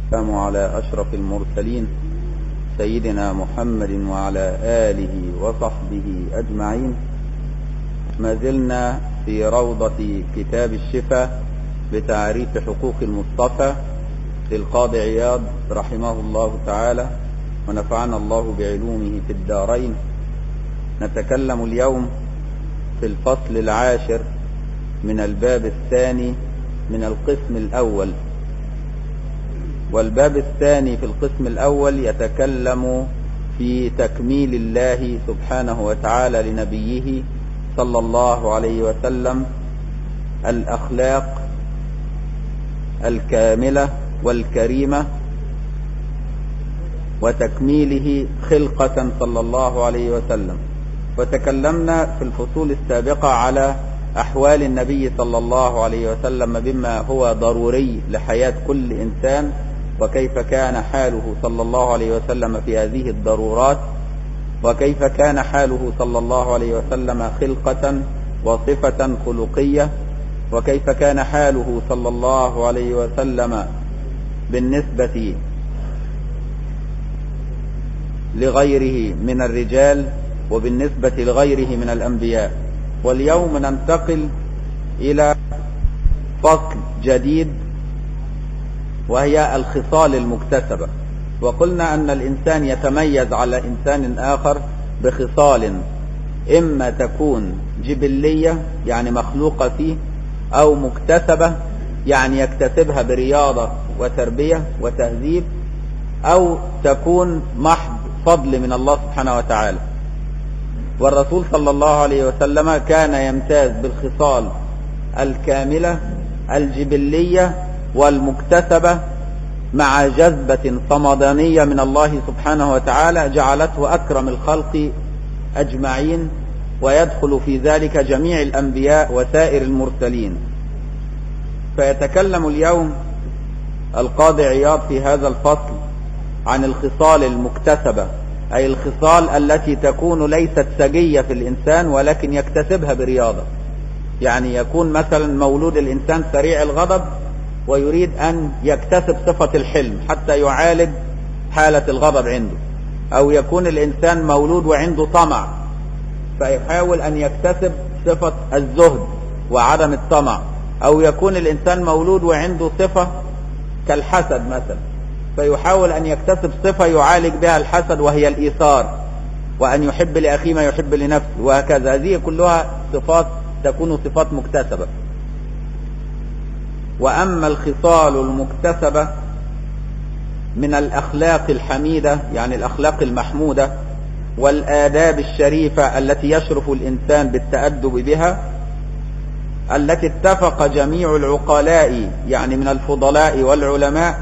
والسلام على أشرف المرسلين سيدنا محمد وعلى آله وصحبه أجمعين ما زلنا في روضة كتاب الشفاء بتعريف حقوق المصطفى للقاضي عياض رحمه الله تعالى ونفعنا الله بعلومه في الدارين نتكلم اليوم في الفصل العاشر من الباب الثاني من القسم الأول والباب الثاني في القسم الأول يتكلم في تكميل الله سبحانه وتعالى لنبيه صلى الله عليه وسلم الأخلاق الكاملة والكريمة وتكميله خلقة صلى الله عليه وسلم وتكلمنا في الفصول السابقة على أحوال النبي صلى الله عليه وسلم بما هو ضروري لحياة كل إنسان وكيف كان حاله صلى الله عليه وسلم في هذه الضرورات وكيف كان حاله صلى الله عليه وسلم خلقة وصفة خلقية وكيف كان حاله صلى الله عليه وسلم بالنسبة لغيره من الرجال وبالنسبة لغيره من الأنبياء واليوم ننتقل إلى فصل جديد وهي الخصال المكتسبة وقلنا أن الإنسان يتميز على إنسان آخر بخصال إما تكون جبلية يعني مخلوقة فيه أو مكتسبة يعني يكتسبها برياضة وتربية وتهذيب أو تكون محض فضل من الله سبحانه وتعالى والرسول صلى الله عليه وسلم كان يمتاز بالخصال الكاملة الجبلية والمكتسبة مع جذبة صمدانية من الله سبحانه وتعالى جعلته أكرم الخلق أجمعين ويدخل في ذلك جميع الأنبياء وسائر المرسلين فيتكلم اليوم القاضي عياض في هذا الفصل عن الخصال المكتسبة أي الخصال التي تكون ليست سجية في الإنسان ولكن يكتسبها برياضة يعني يكون مثلا مولود الإنسان سريع الغضب ويريد أن يكتسب صفة الحلم حتى يعالج حالة الغضب عنده أو يكون الإنسان مولود وعنده طمع فيحاول أن يكتسب صفة الزهد وعدم الطمع أو يكون الإنسان مولود وعنده صفة كالحسد مثلا فيحاول أن يكتسب صفة يعالج بها الحسد وهي الإيثار وأن يحب لأخيه ما يحب لنفسه وهكذا هذه كلها صفات تكون صفات مكتسبة وأما الخصال المكتسبة من الأخلاق الحميدة يعني الأخلاق المحمودة والآداب الشريفة التي يشرف الإنسان بالتأدب بها التي اتفق جميع العقلاء يعني من الفضلاء والعلماء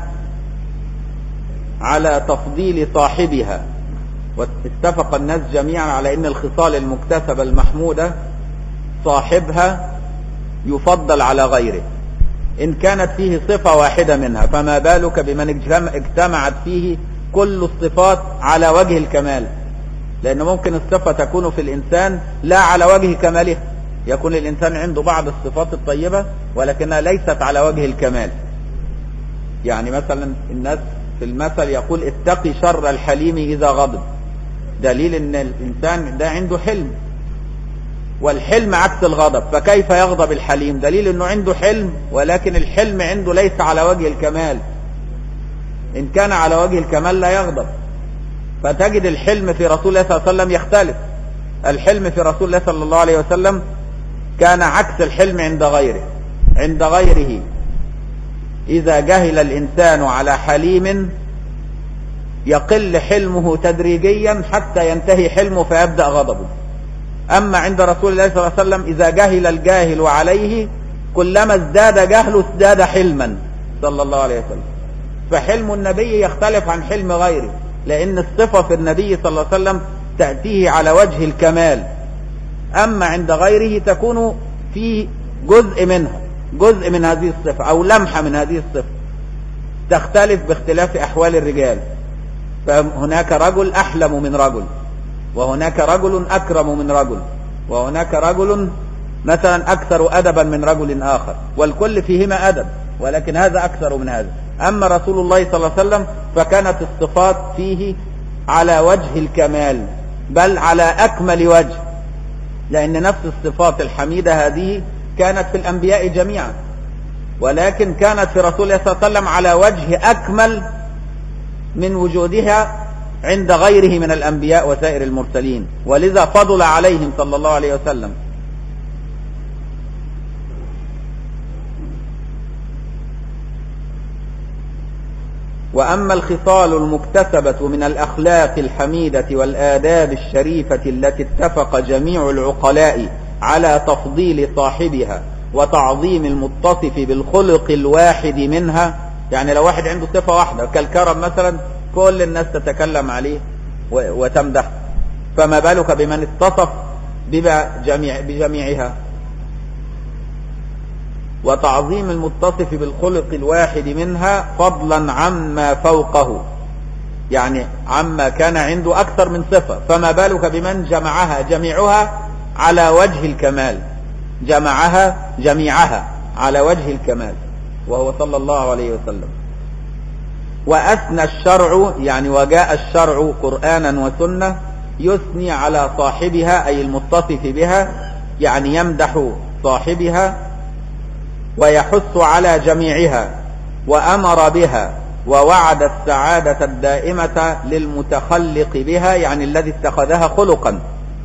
على تفضيل صاحبها واتفق الناس جميعا على ان الخصال المكتسبة المحمودة صاحبها يفضل على غيره ان كانت فيه صفة واحدة منها فما بالك بمن اجتمعت فيه كل الصفات على وجه الكمال لان ممكن الصفة تكون في الانسان لا على وجه كمالها يكون الانسان عنده بعض الصفات الطيبة ولكنها ليست على وجه الكمال يعني مثلا الناس في المثل يقول اتقي شر الحليم اذا غضب دليل ان الانسان ده عنده حلم والحلم عكس الغضب فكيف يغضب الحليم دليل انه عنده حلم ولكن الحلم عنده ليس على وجه الكمال ان كان على وجه الكمال لا يغضب فتجد الحلم في رسول الله صلى الله عليه وسلم يختلف الحلم في رسول الله صلى الله عليه وسلم كان عكس الحلم عند غيره عند غيره إذا جهل الإنسان على حليم يقل حلمه تدريجيا حتى ينتهي حلمه فيبدأ غضبه أما عند رسول الله صلى الله عليه وسلم إذا جهل الجاهل عليه كلما ازداد جهله ازداد حلما صلى الله عليه وسلم فحلم النبي يختلف عن حلم غيره لأن الصفة في النبي صلى الله عليه وسلم تأتيه على وجه الكمال أما عند غيره تكون في جزء منها جزء من هذه الصفة أو لمحة من هذه الصفة تختلف باختلاف أحوال الرجال فهناك رجل أحلم من رجل وهناك رجل أكرم من رجل وهناك رجل مثلا أكثر أدبا من رجل آخر والكل فيهما أدب ولكن هذا أكثر من هذا أما رسول الله صلى الله عليه وسلم فكانت الصفات فيه على وجه الكمال بل على أكمل وجه لأن نفس الصفات الحميدة هذه كانت في الأنبياء جميعا ولكن كانت في رسول الله صلى الله عليه وسلم على وجه أكمل من وجودها عند غيره من الأنبياء وسائر المرسلين ولذا فضل عليهم صلى الله عليه وسلم وأما الخصال المكتسبة من الأخلاق الحميدة والآداب الشريفة التي اتفق جميع العقلاء على تفضيل صاحبها وتعظيم المتصف بالخلق الواحد منها يعني لو واحد عنده صفة واحدة كالكرم مثلا كل الناس تتكلم عليه وتمدح فما بالك بمن اتصف بجميع بجميعها وتعظيم المتصف بالخلق الواحد منها فضلا عما فوقه يعني عما كان عنده أكثر من صفة فما بالك بمن جمعها جميعها على وجه الكمال جمعها جميعها على وجه الكمال وهو صلى الله عليه وسلم وأثنى الشرع يعني وجاء الشرع قرآنا وسنة يثني على صاحبها أي المتصف بها يعني يمدح صاحبها ويحث على جميعها وأمر بها ووعد السعادة الدائمة للمتخلق بها يعني الذي اتخذها خلقا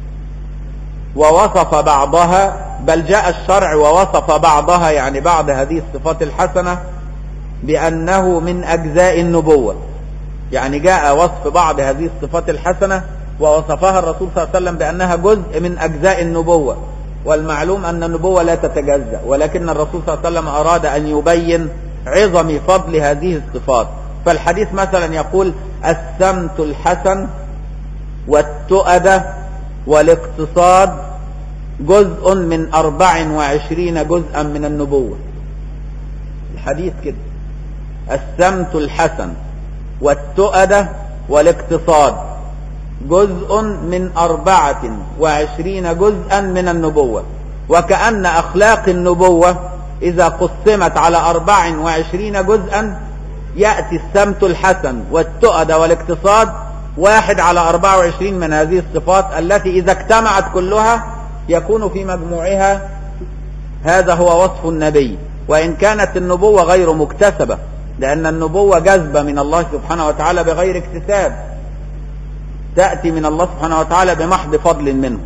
ووصف بعضها بل جاء الشرع ووصف بعضها يعني بعض هذه الصفات الحسنة بأنه من أجزاء النبوة يعني جاء وصف بعض هذه الصفات الحسنة ووصفها الرسول صلى الله عليه وسلم بأنها جزء من أجزاء النبوة والمعلوم أن النبوة لا تتجزأ ولكن الرسول صلى الله عليه وسلم أراد أن يبين عظم فضل هذه الصفات فالحديث مثلا يقول السمت الحسن والتؤدة والاقتصاد جزء من أربع وعشرين جزءا من النبوة الحديث كده السمت الحسن والتؤدة والاقتصاد جزء من أربعة وعشرين جزءا من النبوة وكأن أخلاق النبوة إذا قسمت على أربع وعشرين جزءا يأتي السمت الحسن والتؤدة والاقتصاد واحد على أربعة وعشرين من هذه الصفات التي إذا اجتمعت كلها يكون في مجموعها هذا هو وصف النبي وإن كانت النبوة غير مكتسبة لأن النبوة جذبة من الله سبحانه وتعالى بغير اكتساب تأتي من الله سبحانه وتعالى بمحض فضل منه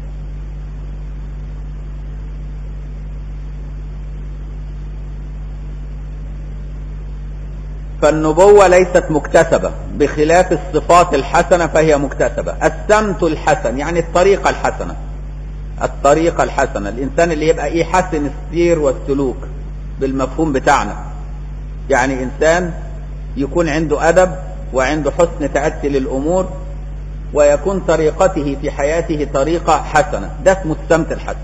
فالنبوة ليست مكتسبة بخلاف الصفات الحسنة فهي مكتسبة السمت الحسن يعني الطريقة الحسنة الطريقة الحسنة الإنسان اللي يبقى إيه حسن السير والسلوك بالمفهوم بتاعنا يعني إنسان يكون عنده أدب وعنده حسن تأتي للأمور ويكون طريقته في حياته طريقة حسنة ده اسمه السمت الحسن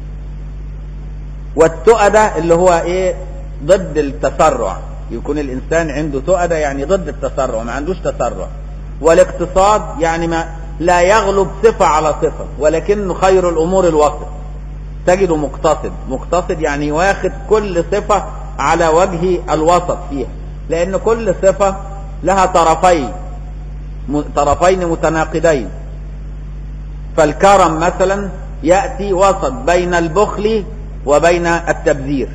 والتؤدة اللي هو ايه ضد التسرع يكون الانسان عنده تؤدة يعني ضد التسرع ما عندوش تسرع والاقتصاد يعني ما لا يغلب صفة على صفة ولكنه خير الامور الوسط تجده مقتصد مقتصد يعني واخد كل صفة على وجه الوسط فيها لان كل صفة لها طرفين طرفين متناقضين فالكرم مثلا يأتي وسط بين البخل وبين التبذير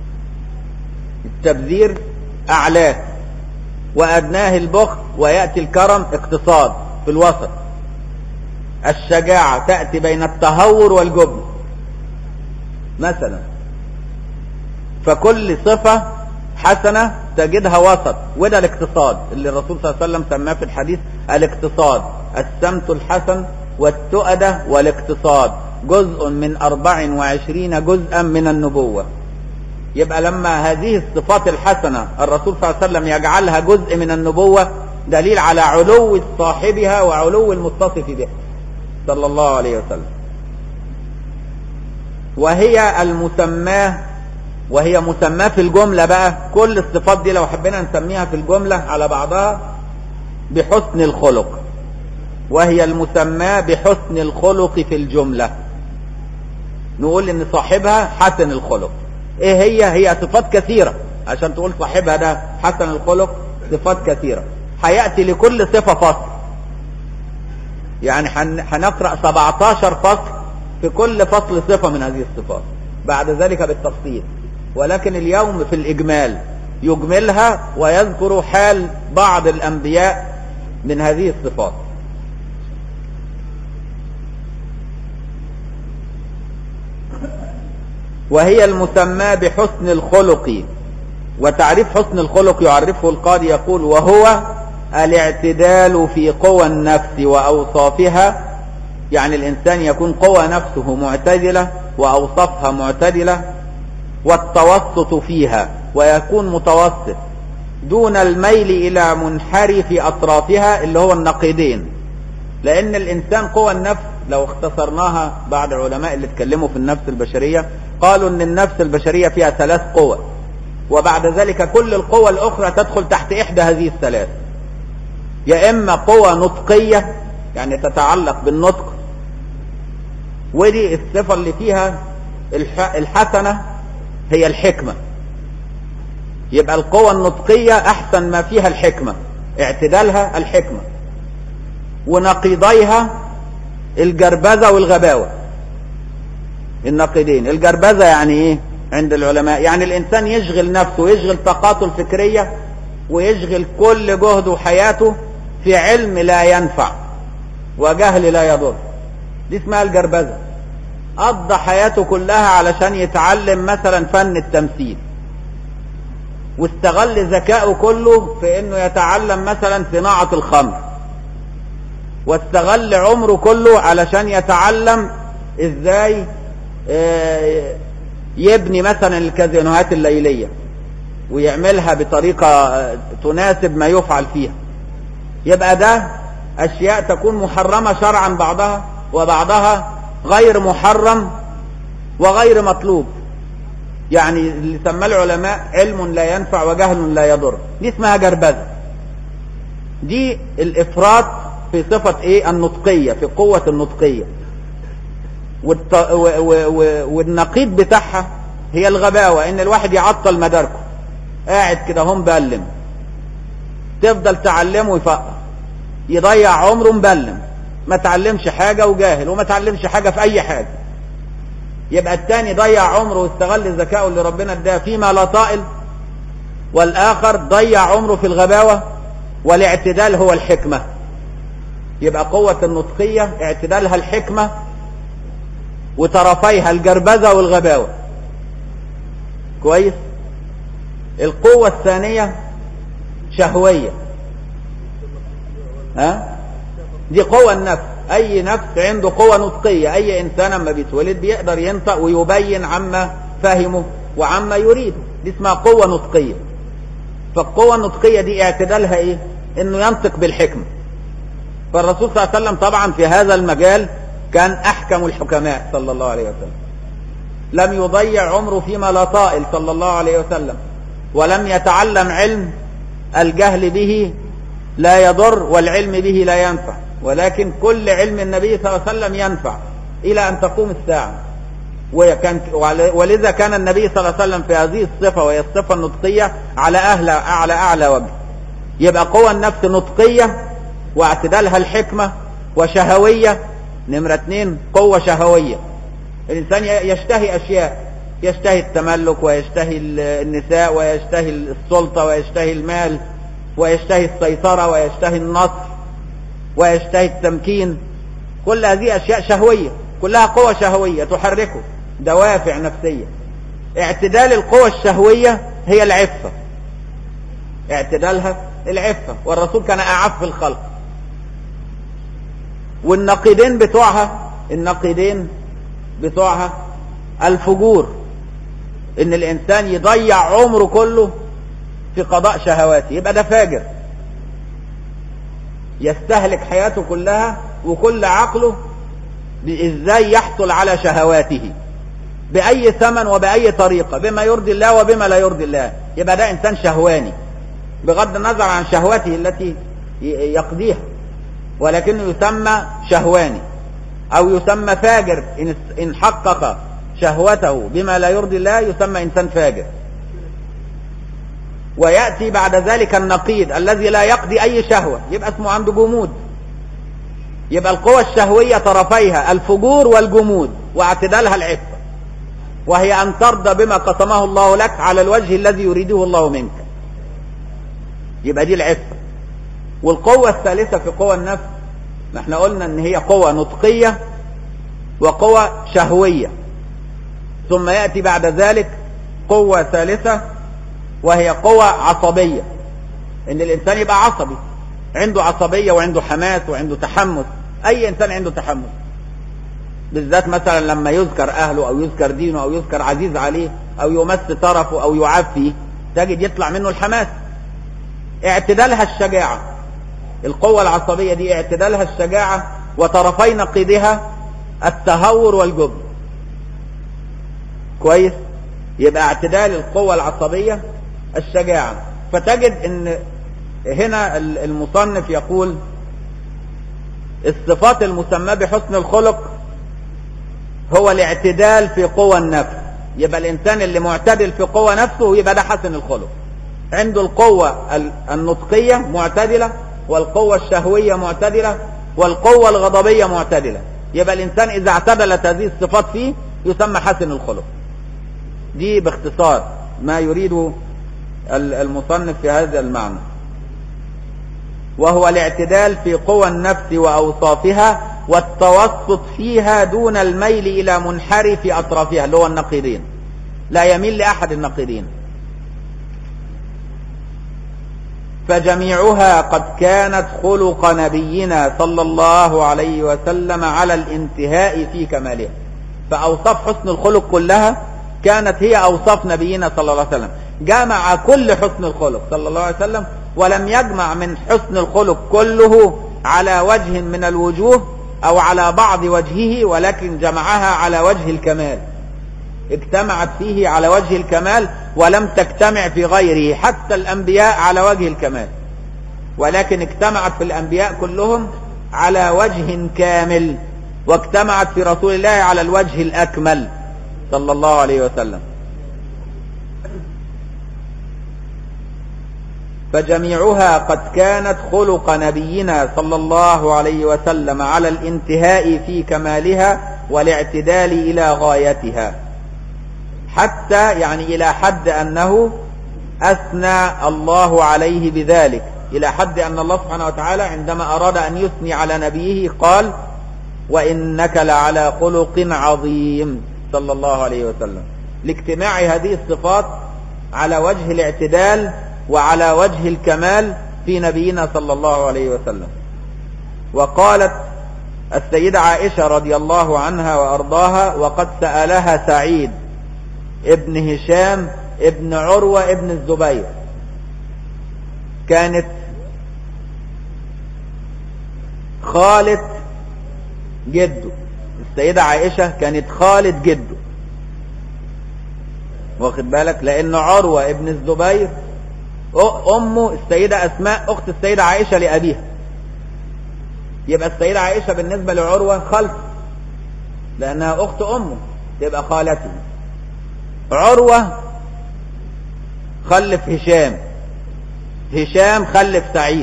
التبذير أعلاه وأدناه البخل ويأتي الكرم اقتصاد في الوسط الشجاعة تأتي بين التهور والجبن مثلا فكل صفة حسنة تجدها وسط وده الاقتصاد اللي الرسول صلى الله عليه وسلم سماه في الحديث الاقتصاد السمت الحسن والتؤدة والاقتصاد جزء من أربع وعشرين جزءا من النبوة يبقى لما هذه الصفات الحسنة الرسول صلى الله عليه وسلم يجعلها جزء من النبوة دليل على علو صاحبها وعلو المتصف بها صلى الله عليه وسلم وهي المسماه وهي مسماه في الجملة بقى كل الصفات دي لو حبينا نسميها في الجملة على بعضها بحسن الخلق وهي المسماه بحسن الخلق في الجملة نقول ان صاحبها حسن الخلق ايه هي هي صفات كثيرة عشان تقول صاحبها ده حسن الخلق صفات كثيرة هيأتي لكل صفة فصل يعني هنقرأ 17 فصل في كل فصل صفة من هذه الصفات بعد ذلك بالتفصيل ولكن اليوم في الإجمال يجملها ويذكر حال بعض الأنبياء من هذه الصفات وهي المسمى بحسن الخلق وتعريف حسن الخلق يعرفه القاضي يقول وهو الاعتدال في قوى النفس وأوصافها يعني الإنسان يكون قوى نفسه معتدلة وأوصافها معتدلة والتوسط فيها ويكون متوسط دون الميل إلى منحرف أطرافها اللي هو النقيضين لأن الإنسان قوى النفس لو اختصرناها بعض العلماء اللي اتكلموا في النفس البشرية قالوا ان النفس البشرية فيها ثلاث قوى وبعد ذلك كل القوى الأخرى تدخل تحت إحدى هذه الثلاث يا إما قوى نطقية يعني تتعلق بالنطق ودي الصفة اللي فيها الحسنة هي الحكمة يبقى القوى النطقية أحسن ما فيها الحكمة اعتدالها الحكمة ونقيضيها الجربذة والغباوة النقيضين الجربذة يعني ايه عند العلماء يعني الانسان يشغل نفسه ويشغل طاقاته الفكرية ويشغل كل جهده وحياته في علم لا ينفع وجهل لا يضر دي اسمها الجربذة قضى حياته كلها علشان يتعلم مثلا فن التمثيل واستغل ذكائه كله في انه يتعلم مثلا صناعة الخمر واستغل عمره كله علشان يتعلم ازاي يبني مثلا الكازينوهات الليلية ويعملها بطريقة تناسب ما يفعل فيها يبقى ده اشياء تكون محرمة شرعا بعضها وبعضها غير محرم وغير مطلوب يعني اللي سماه العلماء علم لا ينفع وجهل لا يضر دي اسمها جربذة دي الافراط في صفة ايه النطقية في قوة النطقية والت... و... و... و... والنقيض بتاعها هي الغباوة ان الواحد يعطل مداركه قاعد كده هم بلم تفضل تعلمه ويفقر يضيع عمره مبلم ما تعلمش حاجة وجاهل وما تعلمش حاجة في اي حاجة يبقى التاني ضيع عمره واستغل ذكائه اللي ربنا اداه فيما لا طائل والاخر ضيع عمره في الغباوة والاعتدال هو الحكمة يبقى قوة النطقية اعتدالها الحكمة وطرفيها الجربذة والغباوة كويس القوة الثانية شهوية ها دي قوة النفس اي نفس عنده قوة نطقية اي انسان اما بيتولد بيقدر ينطق ويبين عما فهمه وعما يريده دي اسمها قوة نطقية فالقوة النطقية دي اعتدالها ايه انه ينطق بالحكمة فالرسول صلى الله عليه وسلم طبعا في هذا المجال كان احكم الحكماء صلى الله عليه وسلم لم يضيع عمره فيما لا طائل صلى الله عليه وسلم ولم يتعلم علم الجهل به لا يضر والعلم به لا ينفع ولكن كل علم النبي صلى الله عليه وسلم ينفع إلى أن تقوم الساعة وكان ولذا كان النبي صلى الله عليه وسلم في هذه الصفة وهي الصفة النطقية على أهل أعلى أعلى وجه يبقى قوى النفس نطقية واعتدالها الحكمة وشهوية نمرة اثنين قوة شهوية الإنسان يشتهي أشياء يشتهي التملك ويشتهي النساء ويشتهي السلطة ويشتهي المال ويشتهي السيطرة ويشتهي النصر ويشتهي التمكين كل هذه أشياء شهوية كلها قوة شهوية تحركه دوافع نفسية اعتدال القوى الشهوية هي العفة اعتدالها العفة والرسول كان أعف الخلق والنقيدين بتوعها النقيدين بتوعها الفجور ان الانسان يضيع عمره كله في قضاء شهواته يبقى ده فاجر يستهلك حياته كلها وكل عقله ازاي يحصل على شهواته بأي ثمن وبأي طريقة بما يرضي الله وبما لا يرضي الله يبقى ده إنسان شهواني بغض النظر عن شهوته التي يقضيها ولكنه يسمى شهواني أو يسمى فاجر إن حقق شهوته بما لا يرضي الله يسمى إنسان فاجر ويأتي بعد ذلك النقيض الذي لا يقضي أي شهوة يبقى اسمه عنده جمود يبقى القوى الشهوية طرفيها الفجور والجمود واعتدالها العفة وهي أن ترضى بما قسمه الله لك على الوجه الذي يريده الله منك يبقى دي العفة والقوة الثالثة في قوى النفس ما احنا قلنا ان هي قوة نطقية وقوة شهوية ثم يأتي بعد ذلك قوة ثالثة وهي قوة عصبية ان الانسان يبقى عصبي عنده عصبية وعنده حماس وعنده تحمس اي انسان عنده تحمس بالذات مثلا لما يذكر اهله او يذكر دينه او يذكر عزيز عليه او يمس طرفه او يعفي تجد يطلع منه الحماس اعتدالها الشجاعة القوة العصبية دي اعتدالها الشجاعة وطرفي نقيضها التهور والجبن كويس يبقى اعتدال القوة العصبية الشجاعة فتجد ان هنا المصنف يقول الصفات المسمى بحسن الخلق هو الاعتدال في قوى النفس يبقى الانسان اللي معتدل في قوى نفسه يبقى ده حسن الخلق عنده القوة النطقية معتدلة والقوة الشهوية معتدلة والقوة الغضبية معتدلة يبقى الانسان اذا اعتدلت هذه الصفات فيه يسمى حسن الخلق دي باختصار ما يريده المصنف في هذا المعنى وهو الاعتدال في قوى النفس وأوصافها والتوسط فيها دون الميل إلى منحرف أطرافها اللي هو النقيضين لا يميل لأحد النقيضين فجميعها قد كانت خلق نبينا صلى الله عليه وسلم على الانتهاء في كمالها فأوصاف حسن الخلق كلها كانت هي أوصاف نبينا صلى الله عليه وسلم جمع كل حسن الخلق صلى الله عليه وسلم ولم يجمع من حسن الخلق كله على وجه من الوجوه أو على بعض وجهه ولكن جمعها على وجه الكمال اجتمعت فيه على وجه الكمال ولم تجتمع في غيره حتى الأنبياء على وجه الكمال ولكن اجتمعت في الأنبياء كلهم على وجه كامل واجتمعت في رسول الله على الوجه الأكمل صلى الله عليه وسلم فجميعها قد كانت خلق نبينا صلى الله عليه وسلم على الانتهاء في كمالها والاعتدال إلى غايتها حتى يعني إلى حد أنه أثنى الله عليه بذلك إلى حد أن الله سبحانه وتعالى عندما أراد أن يثني على نبيه قال وإنك لعلى خلق عظيم صلى الله عليه وسلم لاجتماع هذه الصفات على وجه الاعتدال وعلى وجه الكمال في نبينا صلى الله عليه وسلم وقالت السيدة عائشة رضي الله عنها وأرضاها وقد سألها سعيد ابن هشام ابن عروة ابن الزبير كانت خالة جده السيدة عائشة كانت خالة جده واخد بالك لأن عروة ابن الزبير أمه السيدة أسماء أخت السيدة عائشة لأبيها يبقى السيدة عائشة بالنسبة لعروة خالته لأنها أخت أمه تبقى خالته عروة خلف هشام هشام خلف سعيد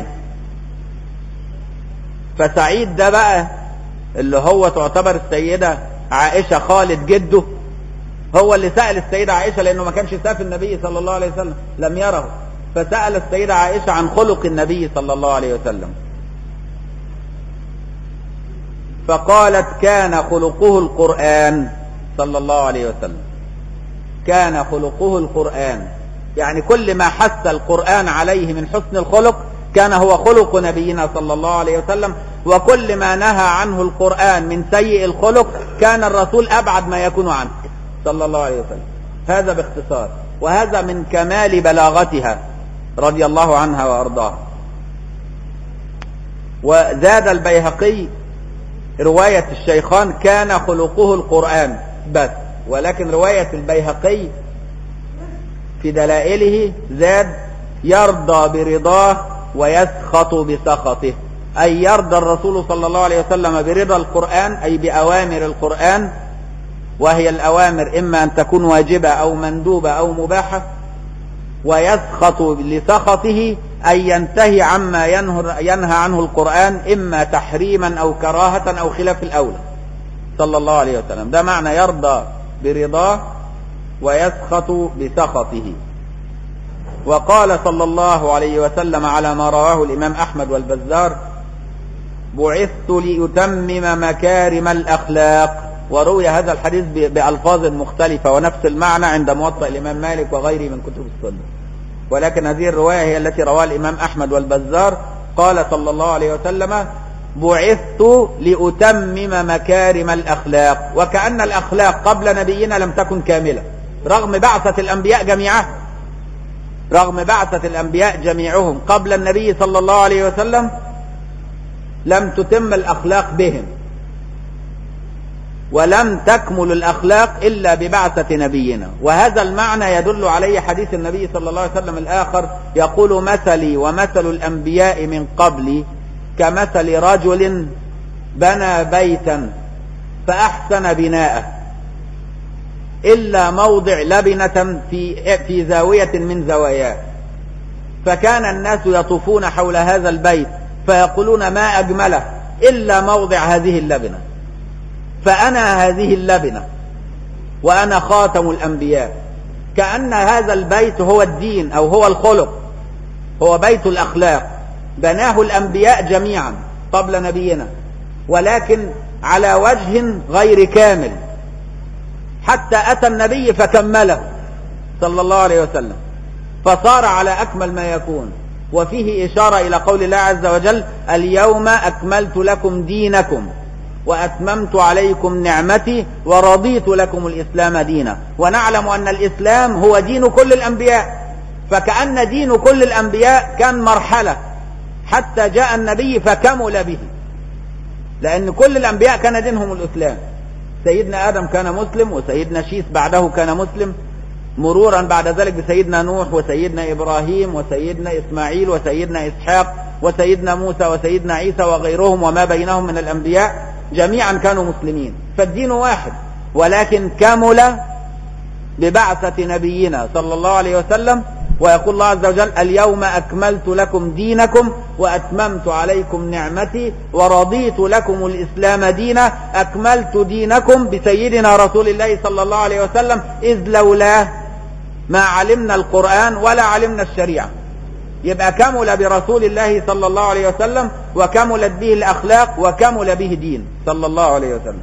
فسعيد ده بقى اللي هو تعتبر السيدة عائشة خالد جده هو اللي سأل السيدة عائشة لأنه ما كانش شاف النبي صلى الله عليه وسلم لم يره فسأل السيدة عائشة عن خلق النبي صلى الله عليه وسلم فقالت كان خلقه القرآن صلى الله عليه وسلم كان خلقه القرآن يعني كل ما حث القرآن عليه من حسن الخلق كان هو خلق نبينا صلى الله عليه وسلم وكل ما نهى عنه القرآن من سيء الخلق كان الرسول أبعد ما يكون عنه صلى الله عليه وسلم هذا باختصار وهذا من كمال بلاغتها رضي الله عنها وأرضاها وزاد البيهقي رواية الشيخان كان خلقه القرآن بس ولكن رواية البيهقي في دلائله زاد يرضى برضاه ويسخط بسخطه أي يرضى الرسول صلى الله عليه وسلم برضا القرآن أي بأوامر القرآن وهي الأوامر إما أن تكون واجبة أو مندوبة أو مباحة ويسخط لسخطه أن ينتهي عما ينهى عنه القرآن إما تحريما أو كراهة أو خلاف الأولى صلى الله عليه وسلم ده معنى يرضى برضاه ويسخط بسخطه وقال صلى الله عليه وسلم على ما رواه الإمام أحمد والبزار بعثت لأتمم مكارم الأخلاق وروي هذا الحديث بألفاظ مختلفة ونفس المعنى عند موطأ الإمام مالك وغيره من كتب السنة ولكن هذه الرواية هي التي رواها الإمام أحمد والبزار قال صلى الله عليه وسلم بعثت لأتمم مكارم الأخلاق وكأن الأخلاق قبل نبينا لم تكن كاملة رغم بعثة الأنبياء جميعهم رغم بعثة الأنبياء جميعهم قبل النبي صلى الله عليه وسلم لم تتم الأخلاق بهم ولم تكمل الأخلاق إلا ببعثة نبينا وهذا المعنى يدل عليه حديث النبي صلى الله عليه وسلم الآخر يقول مثلي ومثل الأنبياء من قبلي كمثل رجل بنى بيتا فأحسن بناءه إلا موضع لبنة في في زاوية من زواياه فكان الناس يطوفون حول هذا البيت فيقولون ما أجمله إلا موضع هذه اللبنة فأنا هذه اللبنة وأنا خاتم الأنبياء كأن هذا البيت هو الدين أو هو الخلق هو بيت الأخلاق بناه الأنبياء جميعا قبل نبينا ولكن على وجه غير كامل حتى أتى النبي فكمله صلى الله عليه وسلم فصار على أكمل ما يكون وفيه إشارة إلى قول الله عز وجل اليوم أكملت لكم دينكم وأتممت عليكم نعمتي ورضيت لكم الإسلام دينا ونعلم أن الإسلام هو دين كل الأنبياء فكأن دين كل الأنبياء كان مرحلة حتى جاء النبي فكمل به لأن كل الأنبياء كان دينهم الإسلام سيدنا آدم كان مسلم وسيدنا شيث بعده كان مسلم مرورا بعد ذلك بسيدنا نوح وسيدنا إبراهيم وسيدنا إسماعيل وسيدنا إسحاق وسيدنا موسى وسيدنا عيسى وغيرهم وما بينهم من الأنبياء جميعا كانوا مسلمين فالدين واحد ولكن كمل ببعثة نبينا صلى الله عليه وسلم ويقول الله عز وجل اليوم أكملت لكم دينكم وأتممت عليكم نعمتي ورضيت لكم الإسلام دينا أكملت دينكم بسيدنا رسول الله صلى الله عليه وسلم إذ لولاه ما علمنا القرآن ولا علمنا الشريعة يبقى كمل برسول الله صلى الله عليه وسلم وكملت به الأخلاق وكمل به دين صلى الله عليه وسلم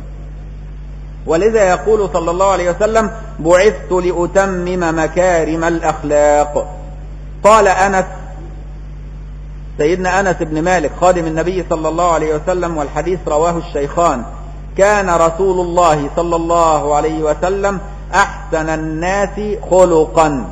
ولذا يقول صلى الله عليه وسلم بعثت لأتمم مكارم الأخلاق قال أنس سيدنا أنس بن مالك خادم النبي صلى الله عليه وسلم والحديث رواه الشيخان كان رسول الله صلى الله عليه وسلم أحسن الناس خلقا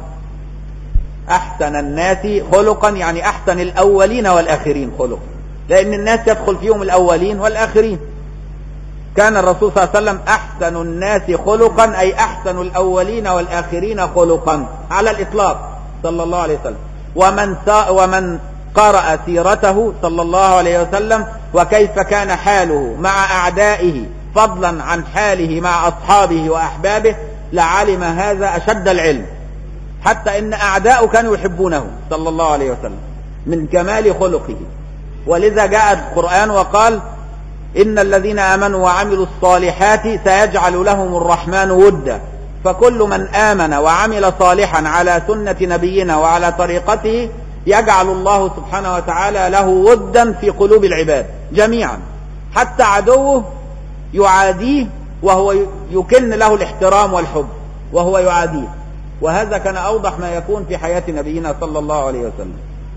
أحسن الناس خلقا يعني أحسن الأولين والآخرين خلقا لأن الناس يدخل فيهم الأولين والآخرين كان الرسول صلى الله عليه وسلم أحسن الناس خلقا أي أحسن الأولين والآخرين خلقا على الإطلاق صلى الله عليه وسلم ومن ومن قرأ سيرته صلى الله عليه وسلم وكيف كان حاله مع أعدائه فضلا عن حاله مع أصحابه وأحبابه لعلم هذا أشد العلم حتى إن أعداءه كانوا يحبونه صلى الله عليه وسلم من كمال خلقه ولذا جاء القرآن وقال إن الذين آمنوا وعملوا الصالحات سيجعل لهم الرحمن ودا فكل من آمن وعمل صالحا على سنة نبينا وعلى طريقته يجعل الله سبحانه وتعالى له ودا في قلوب العباد جميعا حتى عدوه يعاديه وهو يكن له الاحترام والحب وهو يعاديه وهذا كان أوضح ما يكون في حياة نبينا صلى الله عليه وسلم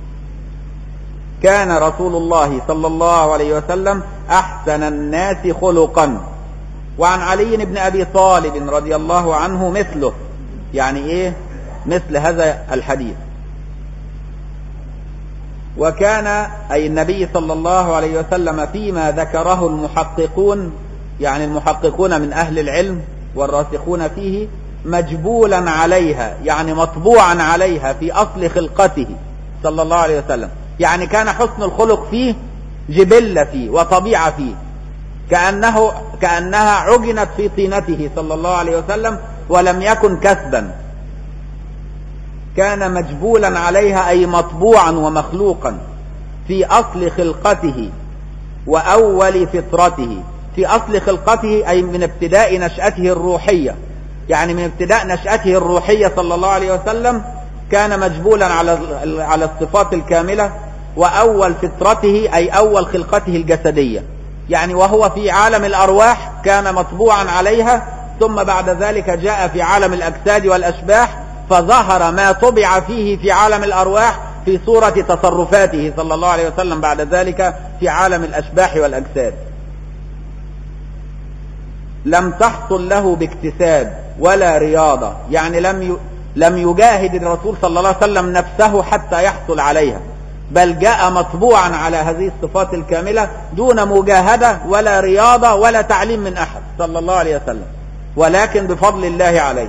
كان رسول الله صلى الله عليه وسلم أحسن الناس خلقا وعن علي بن أبي طالب رضي الله عنه مثله يعني إيه مثل هذا الحديث وكان أي النبي صلى الله عليه وسلم فيما ذكره المحققون يعني المحققون من أهل العلم والراسخون فيه مجبولا عليها يعني مطبوعا عليها في أصل خلقته صلى الله عليه وسلم يعني كان حسن الخلق فيه جبلة فيه وطبيعة فيه كأنه كأنها عجنت في طينته صلى الله عليه وسلم ولم يكن كسبا كان مجبولا عليها أي مطبوعا ومخلوقا في أصل خلقته وأول فطرته في أصل خلقته أي من ابتداء نشأته الروحية يعني من ابتداء نشأته الروحية صلى الله عليه وسلم كان مجبولا على على الصفات الكاملة وأول فطرته أي أول خلقته الجسدية يعني وهو في عالم الأرواح كان مطبوعا عليها ثم بعد ذلك جاء في عالم الأجساد والأشباح فظهر ما طبع فيه في عالم الأرواح في صورة تصرفاته صلى الله عليه وسلم بعد ذلك في عالم الأشباح والأجساد لم تحصل له باكتساب ولا رياضة يعني لم ي... لم يجاهد الرسول صلى الله عليه وسلم نفسه حتى يحصل عليها بل جاء مطبوعا على هذه الصفات الكاملة دون مجاهدة ولا رياضة ولا تعليم من أحد صلى الله عليه وسلم ولكن بفضل الله عليه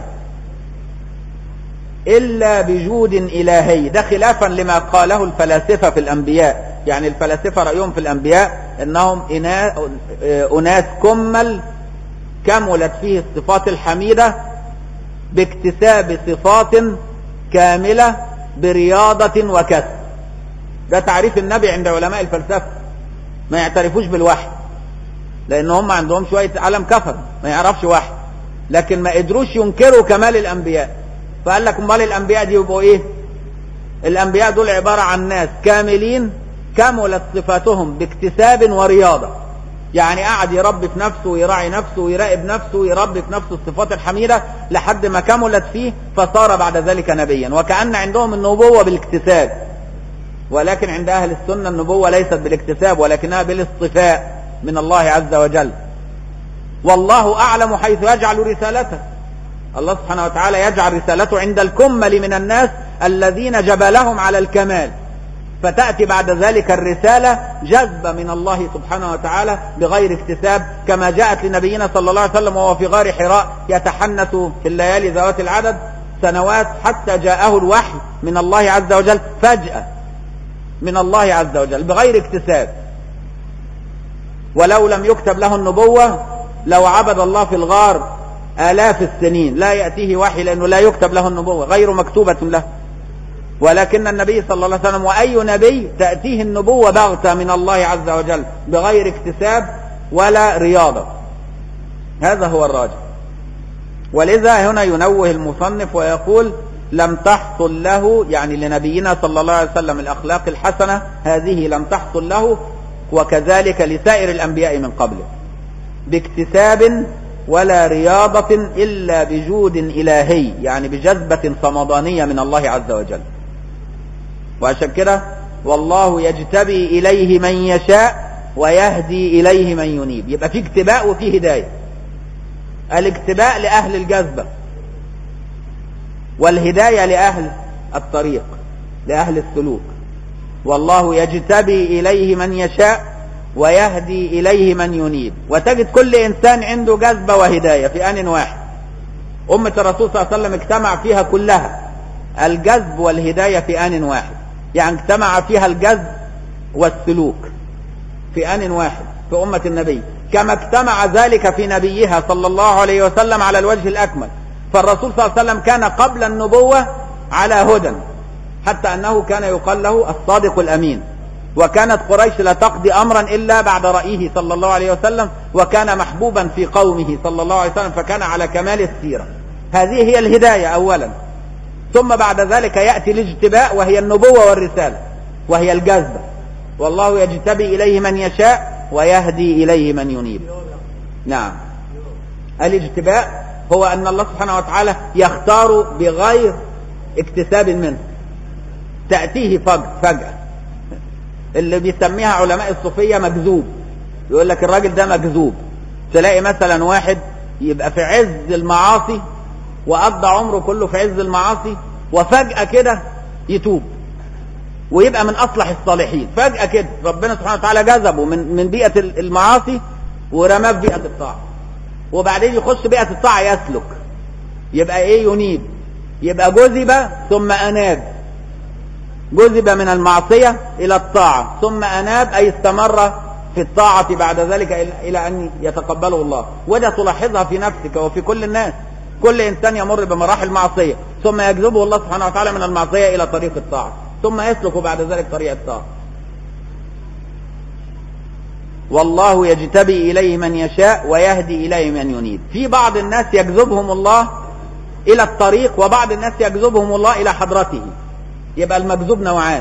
إلا بجود إلهي ده خلافا لما قاله الفلاسفة في الأنبياء يعني الفلاسفة رأيهم في الأنبياء إنهم أناس كمل كملت فيه الصفات الحميدة باكتساب صفات كاملة برياضة وكسب ده تعريف النبي عند علماء الفلسفة ما يعترفوش بالوحي لأن هم عندهم شوية عالم كفر ما يعرفش وحي لكن ما قدروش ينكروا كمال الأنبياء فقال لك امال الأنبياء دي يبقوا إيه الأنبياء دول عبارة عن ناس كاملين كملت صفاتهم باكتساب ورياضة يعني قعد يربي في نفسه ويراعي نفسه ويراقب نفسه ويربي في نفسه الصفات الحميدة لحد ما كملت فيه فصار بعد ذلك نبيا وكأن عندهم النبوة بالاكتساب ولكن عند أهل السنة النبوة ليست بالاكتساب ولكنها بالاصطفاء من الله عز وجل والله أعلم حيث يجعل رسالته الله سبحانه وتعالى يجعل رسالته عند الكمل من الناس الذين جبلهم على الكمال فتأتي بعد ذلك الرسالة جذب من الله سبحانه وتعالى بغير اكتساب كما جاءت لنبينا صلى الله عليه وسلم وهو في غار حراء يتحنث في الليالي ذوات العدد سنوات حتى جاءه الوحي من الله عز وجل فجأة من الله عز وجل بغير اكتساب ولو لم يكتب له النبوة لو عبد الله في الغار آلاف السنين لا يأتيه وحي لأنه لا يكتب له النبوة غير مكتوبة له ولكن النبي صلى الله عليه وسلم وأي نبي تأتيه النبوة بغتة من الله عز وجل بغير اكتساب ولا رياضة هذا هو الراجح ولذا هنا ينوه المصنف ويقول لم تحصل له يعني لنبينا صلى الله عليه وسلم الأخلاق الحسنة هذه لم تحصل له وكذلك لسائر الأنبياء من قبله باكتساب ولا رياضة إلا بجود إلهي يعني بجذبة صمدانية من الله عز وجل وعشان كده والله يجتبي إليه من يشاء ويهدي إليه من ينيب يبقى في اجتباء وفي هداية الاجتباء لأهل الجذبة والهداية لأهل الطريق لأهل السلوك والله يجتبي إليه من يشاء ويهدي إليه من ينيب وتجد كل إنسان عنده جذبة وهداية في آن واحد أمة الرسول صلى الله عليه وسلم اجتمع فيها كلها الجذب والهداية في آن واحد يعني اجتمع فيها الجذب والسلوك في آن واحد في أمة النبي كما اجتمع ذلك في نبيها صلى الله عليه وسلم على الوجه الأكمل فالرسول صلى الله عليه وسلم كان قبل النبوة على هدى حتى أنه كان يقال له الصادق الأمين وكانت قريش لا تقضي أمرا إلا بعد رأيه صلى الله عليه وسلم وكان محبوبا في قومه صلى الله عليه وسلم فكان على كمال السيرة هذه هي الهداية أولا ثم بعد ذلك يأتي الاجتباء وهي النبوة والرسالة وهي الجذبة والله يجتبي إليه من يشاء ويهدي إليه من ينيب نعم الاجتباء هو أن الله سبحانه وتعالى يختار بغير اكتساب منه تأتيه فجأة اللي بيسميها علماء الصوفية مجذوب يقول لك الراجل ده مجذوب تلاقي مثلا واحد يبقى في عز المعاصي وقضى عمره كله في عز المعاصي وفجأة كده يتوب ويبقى من أصلح الصالحين فجأة كده ربنا سبحانه وتعالى جذبه من من بيئة المعاصي ورماه في بيئة الطاعة وبعدين يخش بيئة الطاعة يسلك يبقى ايه ينيب يبقى جذب ثم أناب جذب من المعصية إلى الطاعة ثم أناب أي استمر في الطاعة بعد ذلك إلى أن يتقبله الله وده تلاحظها في نفسك وفي كل الناس كل إنسان يمر بمراحل معصية ثم يجذبه الله سبحانه وتعالى من المعصية إلى طريق الطاعة ثم يسلك بعد ذلك طريق الطاعة والله يجتبي إليه من يشاء ويهدي إليه من ينيب في بعض الناس يجذبهم الله إلى الطريق وبعض الناس يجذبهم الله إلى حضرته يبقى المجذوب نوعان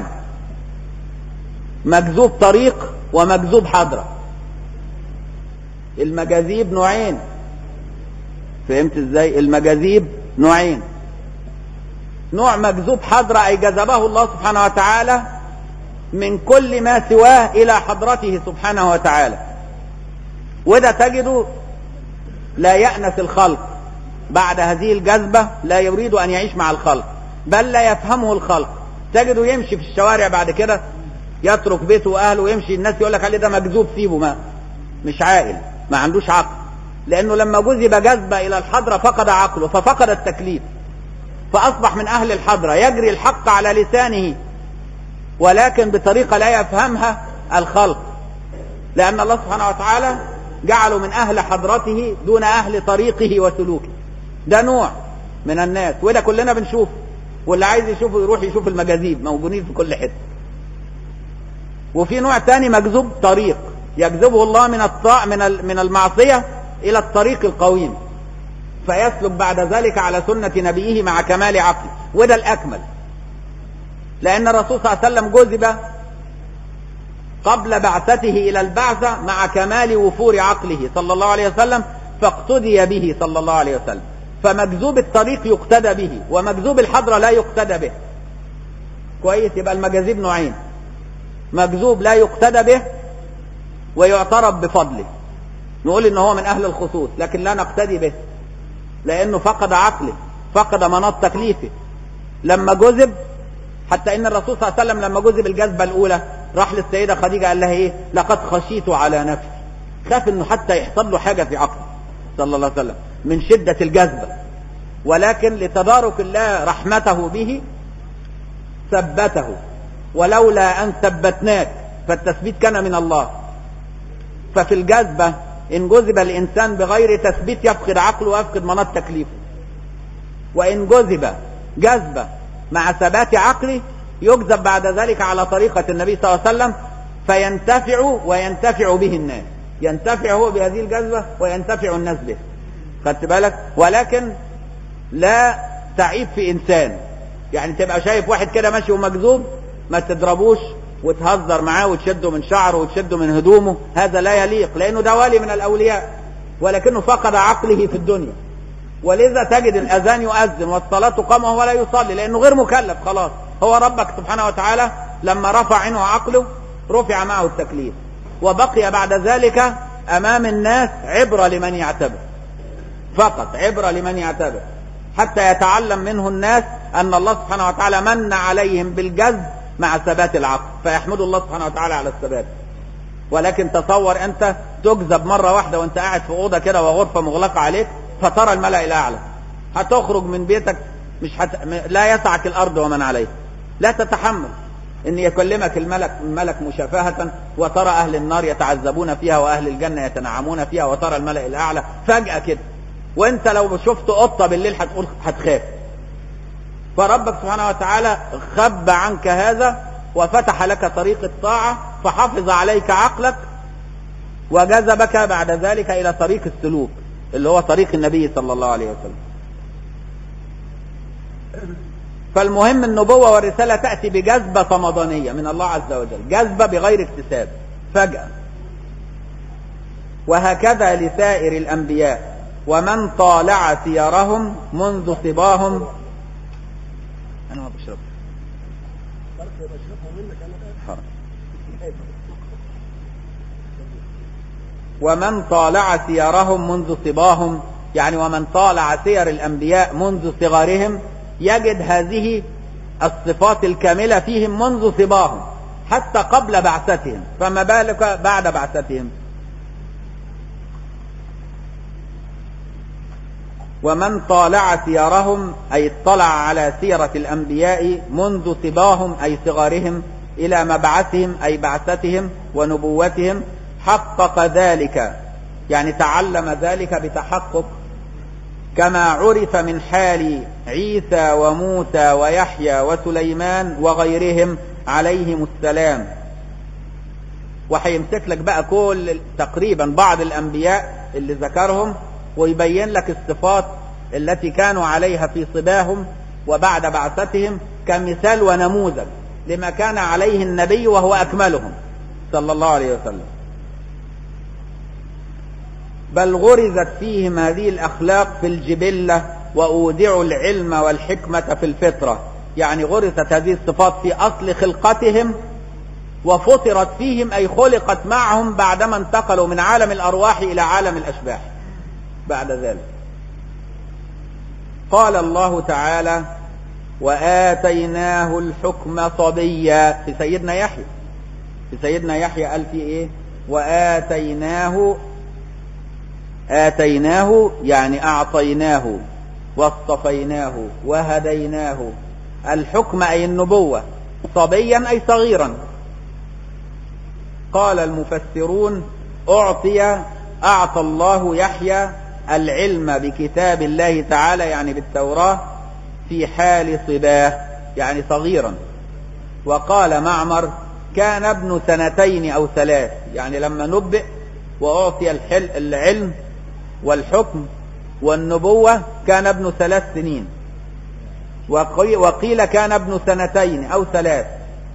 مجذوب طريق ومجذوب حضرة المجاذيب نوعين فهمت ازاي المجاذيب نوعين نوع مجذوب حضرة أي جذبه الله سبحانه وتعالى من كل ما سواه إلى حضرته سبحانه وتعالى وده تجده لا يأنس الخلق بعد هذه الجذبة لا يريد أن يعيش مع الخلق بل لا يفهمه الخلق تجده يمشي في الشوارع بعد كده يترك بيته وأهله ويمشي الناس يقول لك عليه ده مجذوب سيبه ما مش عاقل ما عندوش عقل لأنه لما جذب جذبة إلى الحضرة فقد عقله ففقد التكليف فأصبح من أهل الحضرة يجري الحق على لسانه ولكن بطريقة لا يفهمها الخلق لأن الله سبحانه وتعالى جعله من أهل حضرته دون أهل طريقه وسلوكه ده نوع من الناس وده كلنا بنشوفه واللي عايز يشوفه يروح يشوف المجاذيب موجودين في كل حتة وفي نوع تاني مجذوب طريق يجذبه الله من الطاع من من المعصية إلى الطريق القويم فيسلك بعد ذلك على سنة نبيه مع كمال عقله وده الأكمل لأن الرسول صلى الله عليه وسلم جذب قبل بعثته إلى البعثة مع كمال وفور عقله صلى الله عليه وسلم فاقتدي به صلى الله عليه وسلم فمجذوب الطريق يقتدى به ومجذوب الحضرة لا يقتدى به كويس يبقى المجاذيب نوعين مجذوب لا يقتدى به ويعترف بفضله نقول ان هو من اهل الخصوص لكن لا نقتدي به لانه فقد عقله فقد مناط تكليفه لما جذب حتى ان الرسول صلى الله عليه وسلم لما جذب الجذبه الاولى راح للسيده خديجه قال لها ايه لقد خشيت على نفسي خاف انه حتى يحصل له حاجه في عقله صلى الله عليه وسلم من شده الجذبه ولكن لتدارك الله رحمته به ثبته ولولا ان ثبتناك فالتثبيت كان من الله ففي الجذبه ان جذب الانسان بغير تثبيت يفقد عقله ويفقد مناط تكليفه وان جذب جذبه مع ثبات عقله يجذب بعد ذلك على طريقة النبي صلى الله عليه وسلم فينتفع وينتفع به الناس ينتفع هو بهذه الجذبة وينتفع الناس به خدت بالك ولكن لا تعيب في إنسان يعني تبقى شايف واحد كده ماشي ومجذوب ما تضربوش وتهزر معاه وتشده من شعره وتشده من هدومه هذا لا يليق لأنه ده ولي من الأولياء ولكنه فقد عقله في الدنيا ولذا تجد الأذان يؤذن والصلاة تقام وهو لا يصلي لأنه غير مكلف خلاص هو ربك سبحانه وتعالى لما رفع عنه عقله رفع معه التكليف وبقي بعد ذلك أمام الناس عبرة لمن يعتبر فقط عبرة لمن يعتبر حتى يتعلم منه الناس أن الله سبحانه وتعالى من عليهم بالجذب مع ثبات العقل فيحمد الله سبحانه وتعالى على الثبات ولكن تصور أنت تجذب مرة واحدة وأنت قاعد في أوضة كده وغرفة مغلقة عليك فترى الملأ الأعلى هتخرج من بيتك مش هت... لا يسعك الأرض ومن عليها لا تتحمل ان يكلمك الملك الملك مشافهة وترى اهل النار يتعذبون فيها واهل الجنة يتنعمون فيها وترى الملأ الاعلى فجأة كده وانت لو شفت قطة بالليل هتقول هتخاف فربك سبحانه وتعالى خب عنك هذا وفتح لك طريق الطاعة فحفظ عليك عقلك وجذبك بعد ذلك الى طريق السلوك اللي هو طريق النبي صلى الله عليه وسلم فالمهم النبوة والرسالة تأتي بجذبة صمدانية من الله عز وجل جذبة بغير اكتساب فجأة وهكذا لسائر الأنبياء ومن طالع سيرهم منذ صباهم أنا ما بشرب ومن طالع سيرهم منذ صباهم يعني ومن طالع سير الأنبياء منذ صغارهم يجد هذه الصفات الكاملة فيهم منذ صباهم حتى قبل بعثتهم فما بالك بعد بعثتهم ومن طالع سيرهم أي اطلع على سيرة الأنبياء منذ صباهم أي صغارهم إلى مبعثهم أي بعثتهم كما عرف من حال عيسى وموسى ويحيى وسليمان وغيرهم عليهم السلام وهيمسك لك بقى كل تقريبا بعض الانبياء اللي ذكرهم ويبين لك الصفات التي كانوا عليها في صباهم وبعد بعثتهم كمثال ونموذج لما كان عليه النبي وهو اكملهم صلى الله عليه وسلم بل غرزت فيهم هذه الاخلاق في الجبله واودعوا العلم والحكمه في الفطره يعني غرست هذه الصفات في اصل خلقتهم وفطرت فيهم أي خلقت معهم بعدما انتقلوا من عالم الأرواح إلى عالم الأشباح بعد ذلك قال الله تعالى وآتيناه الحكم صبيا في سيدنا يحيى في سيدنا يحيى قال في ايه وآتيناه آتيناه يعني أعطيناه واصطفيناه وهديناه الحكم أي النبوة صبيا أي صغيرا قال المفسرون أعطي أعطى الله يحيى العلم بكتاب الله تعالى يعني بالتوراة في حال صباه يعني صغيرا وقال معمر كان ابن سنتين أو ثلاث يعني لما نبئ وأعطي الحل العلم والحكم والنبوة كان ابن ثلاث سنين وقيل كان ابن سنتين أو ثلاث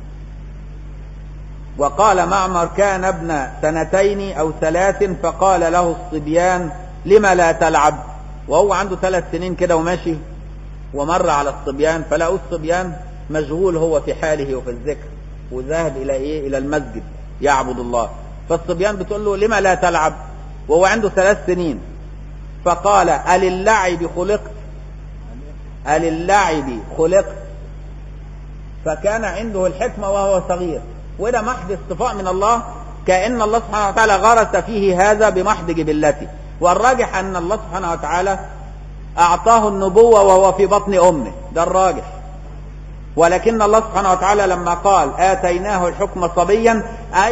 وقال معمر كان ابن سنتين أو ثلاث فقال له الصبيان لم لا تلعب وهو عنده ثلاث سنين كده وماشي ومر على الصبيان فلقوا الصبيان مشغول هو في حاله وفي الذكر وذهب إلى إيه إلى المسجد يعبد الله فالصبيان بتقول له لم لا تلعب وهو عنده ثلاث سنين فقال أل اللعب خلقت أل اللعب خلقت فكان عنده الحكمة وهو صغير وده محض اصطفاء من الله كأن الله سبحانه وتعالى غرس فيه هذا بمحض جبلته والراجح أن الله سبحانه وتعالى أعطاه النبوة وهو في بطن أمه ده الراجح ولكن الله سبحانه وتعالى لما قال آتيناه الحكم صبيا أي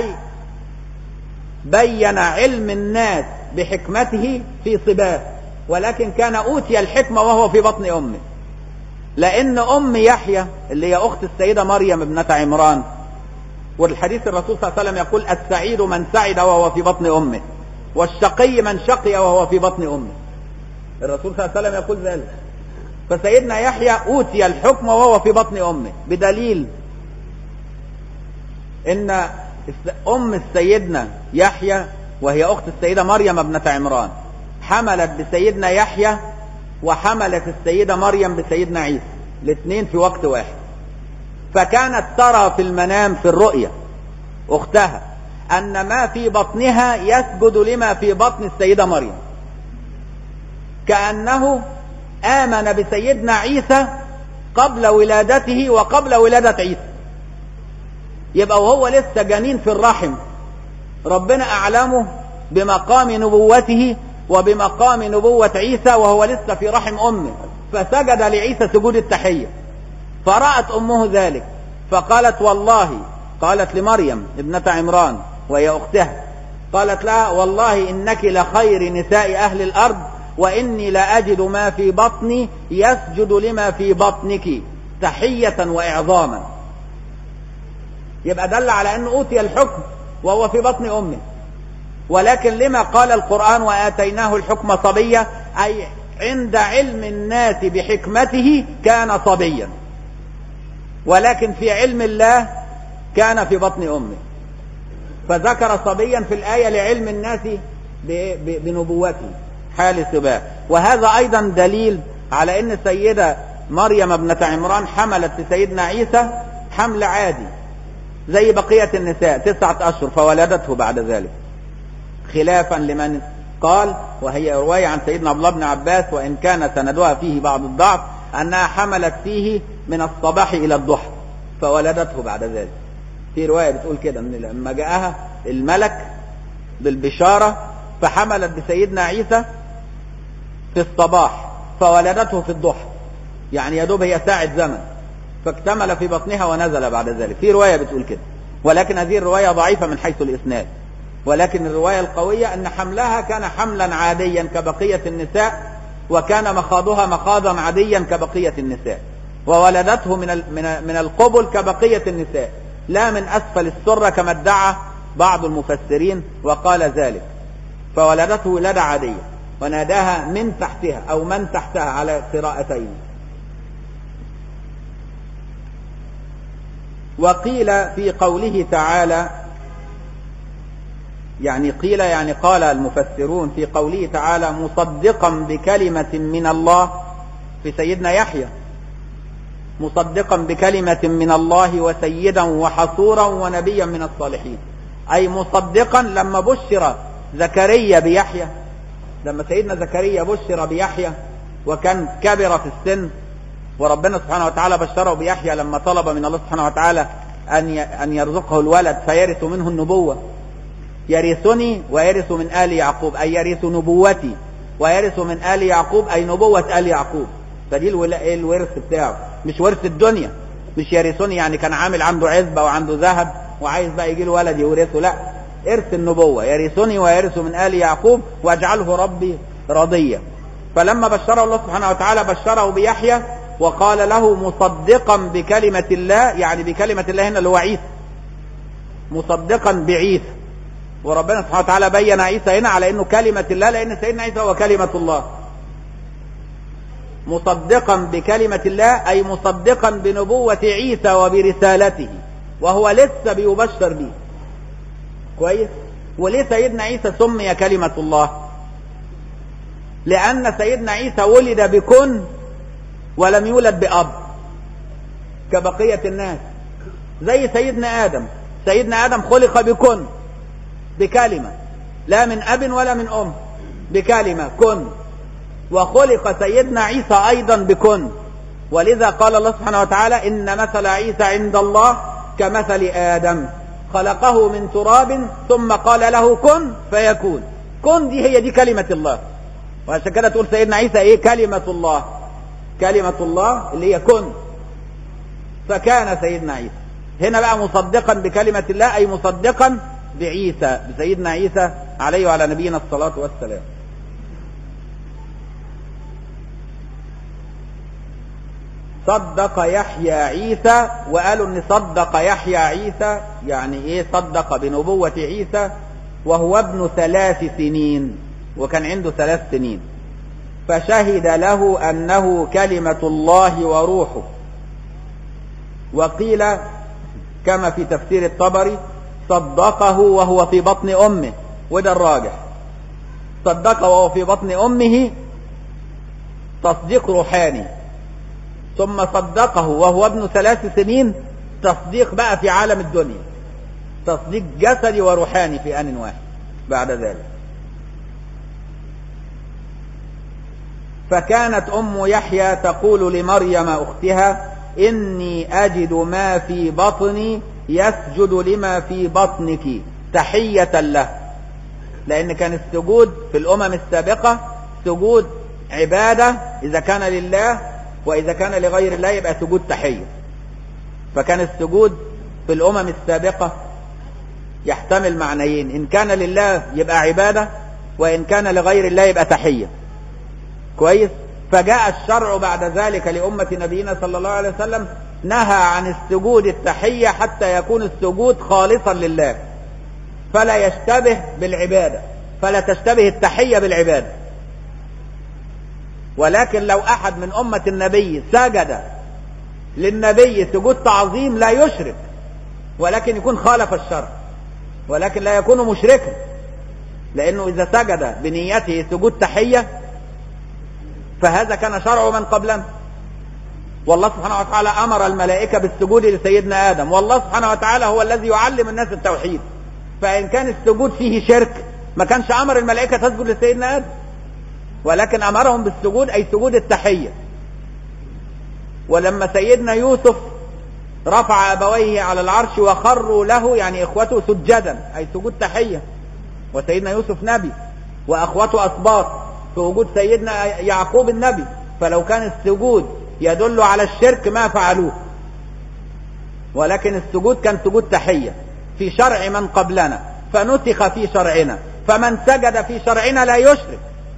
بين علم الناس بحكمته في صباه ولكن كان أوتي الحكمة وهو في بطن أمه لأن أم يحيى اللي هي أخت السيدة مريم ابنة عمران والحديث الرسول صلى الله عليه وسلم يقول السعيد من سعد وهو في بطن أمه والشقي من شقي وهو في بطن أمه الرسول صلى الله عليه وسلم يقول ذلك فسيدنا يحيى أوتي الحكم وهو في بطن أمه بدليل إن أم السيدنا يحيى وهي أخت السيدة مريم ابنة عمران حملت بسيدنا يحيى وحملت السيدة مريم بسيدنا عيسى الاثنين في وقت واحد فكانت ترى في المنام في الرؤيا أختها أن ما في بطنها يسجد لما في بطن السيدة مريم كأنه آمن بسيدنا عيسى قبل ولادته وقبل ولادة عيسى يبقى وهو لسه جنين في الرحم ربنا أعلمه بمقام نبوته وبمقام نبوة عيسى وهو لسه في رحم أمه فسجد لعيسى سجود التحية فرأت أمه ذلك فقالت والله قالت لمريم ابنة عمران وهي أختها قالت لها والله إنك لخير نساء أهل الأرض وإني لأجد ما في بطني يسجد لما في بطنك تحية وإعظاما يبقى دل على أنه أوتي الحكم وهو في بطن أمه ولكن لما قال القرآن وآتيناه الحكم صبيا أي عند علم الناس بحكمته كان صبيا ولكن في علم الله كان في بطن أمه فذكر صبيا في الآية لعلم الناس بنبوته حال سباه وهذا أيضا دليل على أن السيدة مريم ابنة عمران حملت لسيدنا عيسى حمل عادي زي بقية النساء تسعة أشهر فولدته بعد ذلك خلافا لمن قال وهي رواية عن سيدنا عبد الله بن عباس وإن كان سندها فيه بعض الضعف أنها حملت فيه من الصباح إلى الضحى فولدته بعد ذلك في رواية بتقول كده ان لما جاءها الملك بالبشارة فحملت بسيدنا عيسى في الصباح فولدته في الضحى يعني يا دوب هي ساعة زمن فاكتمل في بطنها ونزل بعد ذلك في رواية بتقول كده ولكن هذه الرواية ضعيفة من حيث الإسناد ولكن الرواية القوية أن حملها كان حملا عاديا كبقية النساء وكان مخاضها مخاضا عاديا كبقية النساء وولدته من من من القبل كبقية النساء لا من أسفل السرة كما ادعى بعض المفسرين وقال ذلك فولدته ولادة عادية وناداها من تحتها أو من تحتها على قراءتين وقيل في قوله تعالى يعني قيل يعني قال المفسرون في قوله تعالى مصدقا بكلمة من الله في سيدنا يحيى مصدقا بكلمة من الله وسيدا وحصورا ونبيا من الصالحين أي مصدقا لما بشر زكريا بيحيى لما سيدنا زكريا بشر بيحيى وكان كبر في السن وربنا سبحانه وتعالى بشره بيحيى لما طلب من الله سبحانه وتعالى أن أن يرزقه الولد فيرث منه النبوة يرثني ويرث من آل يعقوب أي يرث نبوتي ويرث من آل يعقوب أي نبوة آل يعقوب فدي الورث بتاعه مش ورث الدنيا مش يرثني يعني كان عامل عنده عزبة وعنده ذهب وعايز بقى يجي له ولد يورثه لا ارث النبوة يرثني ويرث من آل يعقوب واجعله ربي رضيا فلما بشره الله سبحانه وتعالى بشره بيحيى وقال له مصدقا بكلمة الله يعني بكلمة الله هنا اللي هو عيسى مصدقا بعيسى وربنا سبحانه وتعالى بين عيسى هنا على انه كلمة الله لان سيدنا عيسى هو كلمة الله مصدقا بكلمة الله اي مصدقا بنبوة عيسى وبرسالته وهو لسه بيبشر به كويس وليه سيدنا عيسى سمي كلمة الله لأن سيدنا عيسى ولد بكن ولم يولد بأب كبقية الناس زي سيدنا آدم سيدنا آدم خلق بكن بكلمة لا من أب ولا من أم بكلمة كن وخلق سيدنا عيسى أيضا بكن ولذا قال الله سبحانه وتعالى إن مثل عيسى عند الله كمثل آدم خلقه من تراب ثم قال له كن فيكون كن دي هي دي كلمة الله وعشان كده تقول سيدنا عيسى ايه كلمة الله كلمة الله اللي هي كن فكان سيدنا عيسى هنا بقى مصدقا بكلمة الله أي مصدقا بعيسى بسيدنا عيسى عليه وعلى نبينا الصلاة والسلام صدق يحيى عيسى وقالوا ان صدق يحيى عيسى يعني ايه صدق بنبوة عيسى وهو ابن ثلاث سنين وكان عنده ثلاث سنين فشهد له انه كلمة الله وروحه وقيل كما في تفسير الطبري صدقه وهو في بطن امه وده الراجح صدقه وهو في بطن امه تصديق روحاني ثم صدقه وهو ابن ثلاث سنين تصديق بقى في عالم الدنيا تصديق جسدي وروحاني في آن واحد بعد ذلك فكانت أم يحيى تقول لمريم أختها إني أجد ما في بطني يسجد لما في بطنك تحية له لأن كان السجود في الأمم السابقة سجود عبادة إذا كان لله وإذا كان لغير الله يبقى سجود تحية فكان السجود في الأمم السابقة يحتمل معنيين إن كان لله يبقى عبادة وإن كان لغير الله يبقى تحية كويس فجاء الشرع بعد ذلك لأمة نبينا صلى الله عليه وسلم نهى عن السجود التحية حتى يكون السجود خالصا لله فلا يشتبه بالعبادة فلا تشتبه التحية بالعبادة ولكن لو أحد من أمة النبي سجد للنبي سجود تعظيم لا يشرك ولكن يكون خالف الشرع ولكن لا يكون مشركا لأنه إذا سجد بنيته سجود تحية فهذا كان شرع من قبلنا والله سبحانه وتعالى أمر الملائكة بالسجود لسيدنا آدم والله سبحانه وتعالى هو الذي يعلم الناس التوحيد فإن كان السجود فيه شرك ما كانش أمر الملائكة تسجد لسيدنا آدم ولكن أمرهم بالسجود أي سجود التحية ولما سيدنا يوسف رفع أبويه على العرش وخروا له يعني إخوته سجدا أي سجود تحية وسيدنا يوسف نبي وأخوته أسباط في وجود سيدنا يعقوب النبي فلو كان السجود يدل على الشرك ما فعلوه ولكن السجود كان سجود تحية في شرع من قبلنا فنسخ في شرعنا فمن سجد في شرعنا لا يشرك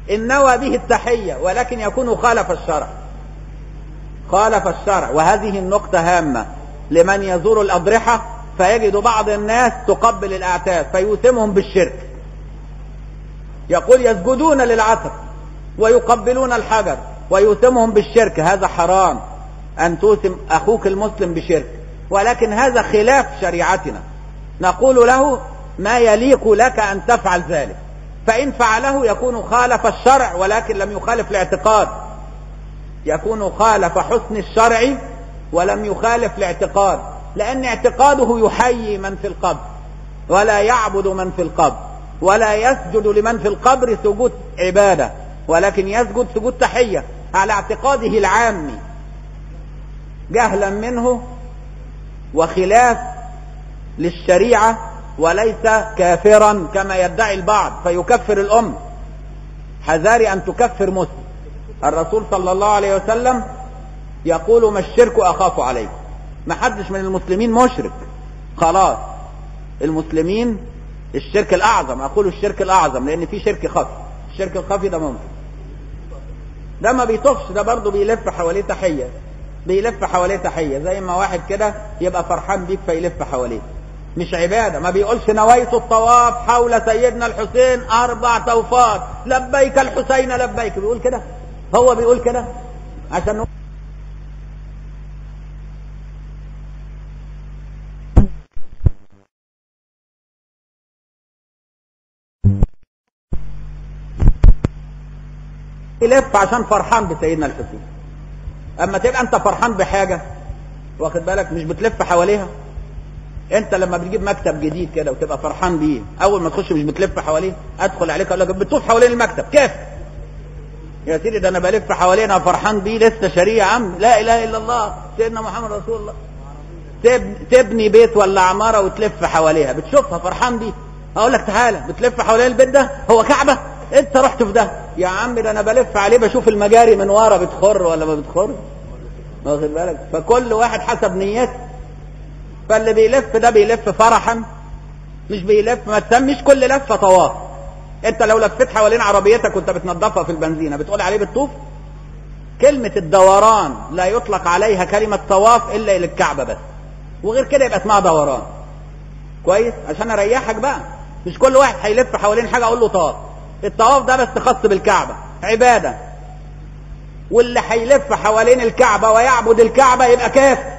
إن نوى به التحية ولكن يكون خالف الشرع خالف الشرع وهذه النقطة هامة لمن يزور الأضرحة فيجد بعض الناس تقبل الأعتاب فيوسمهم بالشرك يقول يسجدون للعتب ويقبلون الحجر ويوسمهم بالشرك هذا حرام أن توسم أخوك المسلم بشرك ولكن هذا خلاف شريعتنا نقول له ما يليق لك أن تفعل ذلك فإن فعله يكون خالف الشرع ولكن لم يخالف الاعتقاد يكون خالف حسن الشرع ولم يخالف الاعتقاد لأن اعتقاده يحيي من في القبر ولا يعبد من في القبر ولا يسجد لمن في القبر سجود عبادة ولكن يسجد سجود تحية على اعتقاده العامي جهلا منه وخلاف للشريعة وليس كافرا كما يدعي البعض فيكفر الأم حذاري أن تكفر مسلم الرسول صلى الله عليه وسلم يقول ما الشرك أخاف عليكم ما حدش من المسلمين مشرك خلاص المسلمين الشرك الأعظم أقول الشرك الأعظم لأن في شرك خفي الشرك الخفي ده ممكن ده ما بيطفش ده برضه بيلف حواليه تحية بيلف حواليه تحية زي ما واحد كده يبقى فرحان بيك فيلف حواليه مش عبادة ما بيقولش نويت الطواف حول سيدنا الحسين أربع طوفات لبيك الحسين لبيك بيقول كده هو بيقول كده عشان يلف عشان فرحان بسيدنا الحسين اما تبقى انت فرحان بحاجة واخد بالك مش بتلف حواليها انت لما بتجيب مكتب جديد كده وتبقى فرحان بيه اول ما تخش مش بتلف حواليه ادخل عليك اقول لك بتطوف حوالين المكتب كيف يا سيدي ده انا بلف حواليه انا فرحان بيه لسه شاريه يا عم لا اله الا الله سيدنا محمد رسول الله تبني, تبني بيت ولا عماره وتلف حواليها بتشوفها فرحان بيه اقول لك تعالى بتلف حوالين البيت ده هو كعبه انت رحت في ده يا عم ده انا بلف عليه بشوف المجاري من ورا بتخر ولا ما بتخر واخد بالك فكل واحد حسب نيته فاللي بيلف ده بيلف فرحا مش بيلف ما تسميش كل لفه طواف انت لو لفيت حوالين عربيتك وانت بتنظفها في البنزينه بتقول عليه بتطوف كلمة الدوران لا يطلق عليها كلمة طواف إلا إلى الكعبة بس وغير كده يبقى اسمها دوران كويس عشان أريحك بقى مش كل واحد هيلف حوالين حاجة أقول له طواف الطواف ده بس خاص بالكعبة عبادة واللي هيلف حوالين الكعبة ويعبد الكعبة يبقى كافر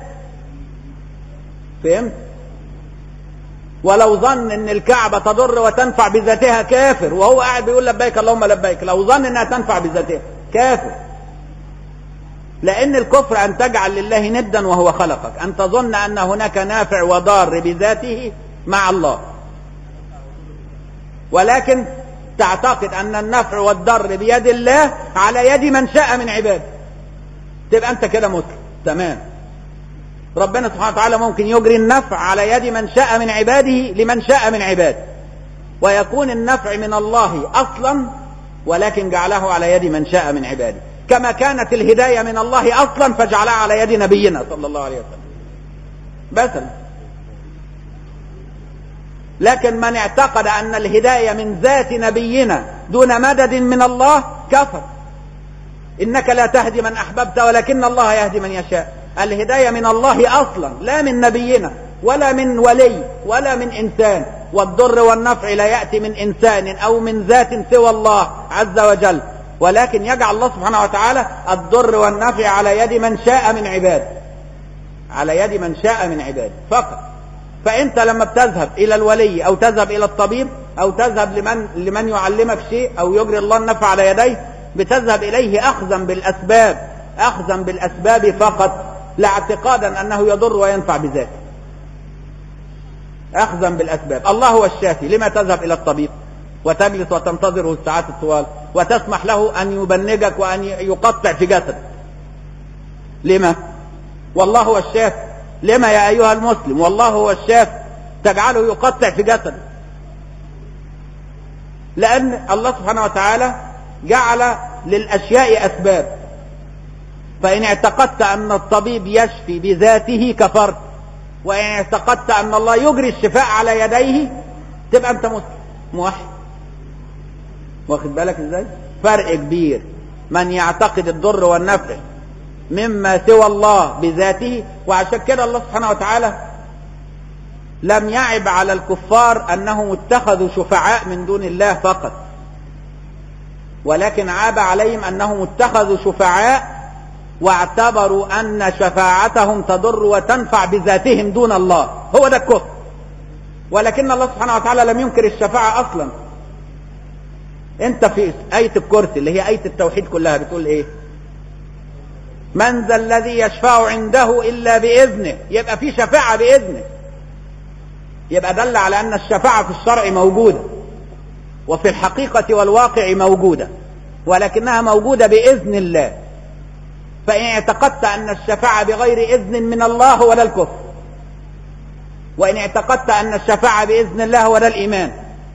فهمت ولو ظن ان الكعبة تضر وتنفع بذاتها كافر وهو قاعد بيقول لبيك اللهم لبيك لو ظن انها تنفع بذاتها كافر لان الكفر ان تجعل لله ندا وهو خلقك ان تظن ان هناك نافع وضار بذاته مع الله ولكن تعتقد ان النفع والضر بيد الله على يد من شاء من عباده تبقى انت كده مسلم تمام ربنا سبحانه وتعالى ممكن يجري النفع على يد من شاء من عباده لمن شاء من عباده ويكون النفع من الله اصلا ولكن جعله على يد من شاء من عباده كما كانت الهدايه من الله اصلا فجعلها على يد نبينا صلى الله عليه وسلم مثلا لكن من اعتقد ان الهدايه من ذات نبينا دون مدد من الله كفر انك لا تهدي من احببت ولكن الله يهدي من يشاء الهدايه من الله اصلا لا من نبينا ولا من ولي ولا من انسان والضر والنفع لا ياتي من انسان او من ذات سوى الله عز وجل ولكن يجعل الله سبحانه وتعالى الضر والنفع على يد من شاء من عباده على يد من شاء من عباده فقط فانت لما بتذهب الى الولي او تذهب الى الطبيب او تذهب لمن لمن يعلمك شيء او يجري الله النفع على يديه بتذهب اليه اخذا بالاسباب اخذا بالاسباب فقط لا اعتقادا انه يضر وينفع بذاته اخذا بالاسباب الله هو الشافي لما تذهب الى الطبيب وتجلس وتنتظره الساعات الطوال وتسمح له ان يبنجك وان يقطع في جسدك لما والله هو الشافي لما يا ايها المسلم والله هو الشافي تجعله يقطع في جسدك لان الله سبحانه وتعالى جعل للاشياء اسباب فان اعتقدت ان الطبيب يشفي بذاته كفرت وان اعتقدت ان الله يجري الشفاء على يديه تبقى انت مسلم موحد واخد بالك ازاي فرق كبير من يعتقد الضر والنفع مما سوى الله بذاته وعشان كده الله سبحانه وتعالى لم يعب على الكفار انهم اتخذوا شفعاء من دون الله فقط ولكن عاب عليهم انهم اتخذوا شفعاء واعتبروا ان شفاعتهم تضر وتنفع بذاتهم دون الله هو ده الكفر ولكن الله سبحانه وتعالى لم ينكر الشفاعة اصلا انت في آية الكرسي اللي هي آية التوحيد كلها بتقول ايه من ذا الذي يشفع عنده الا باذنه يبقى في شفاعة باذنه يبقى دل على ان الشفاعة في الشرع موجودة وفي الحقيقة والواقع موجودة ولكنها موجودة بإذن الله فإن اعتقدت أن الشفاعة بغير إذن من الله هو ده الكفر وإن اعتقدت أن الشفاعة بإذن الله هو ده الإيمان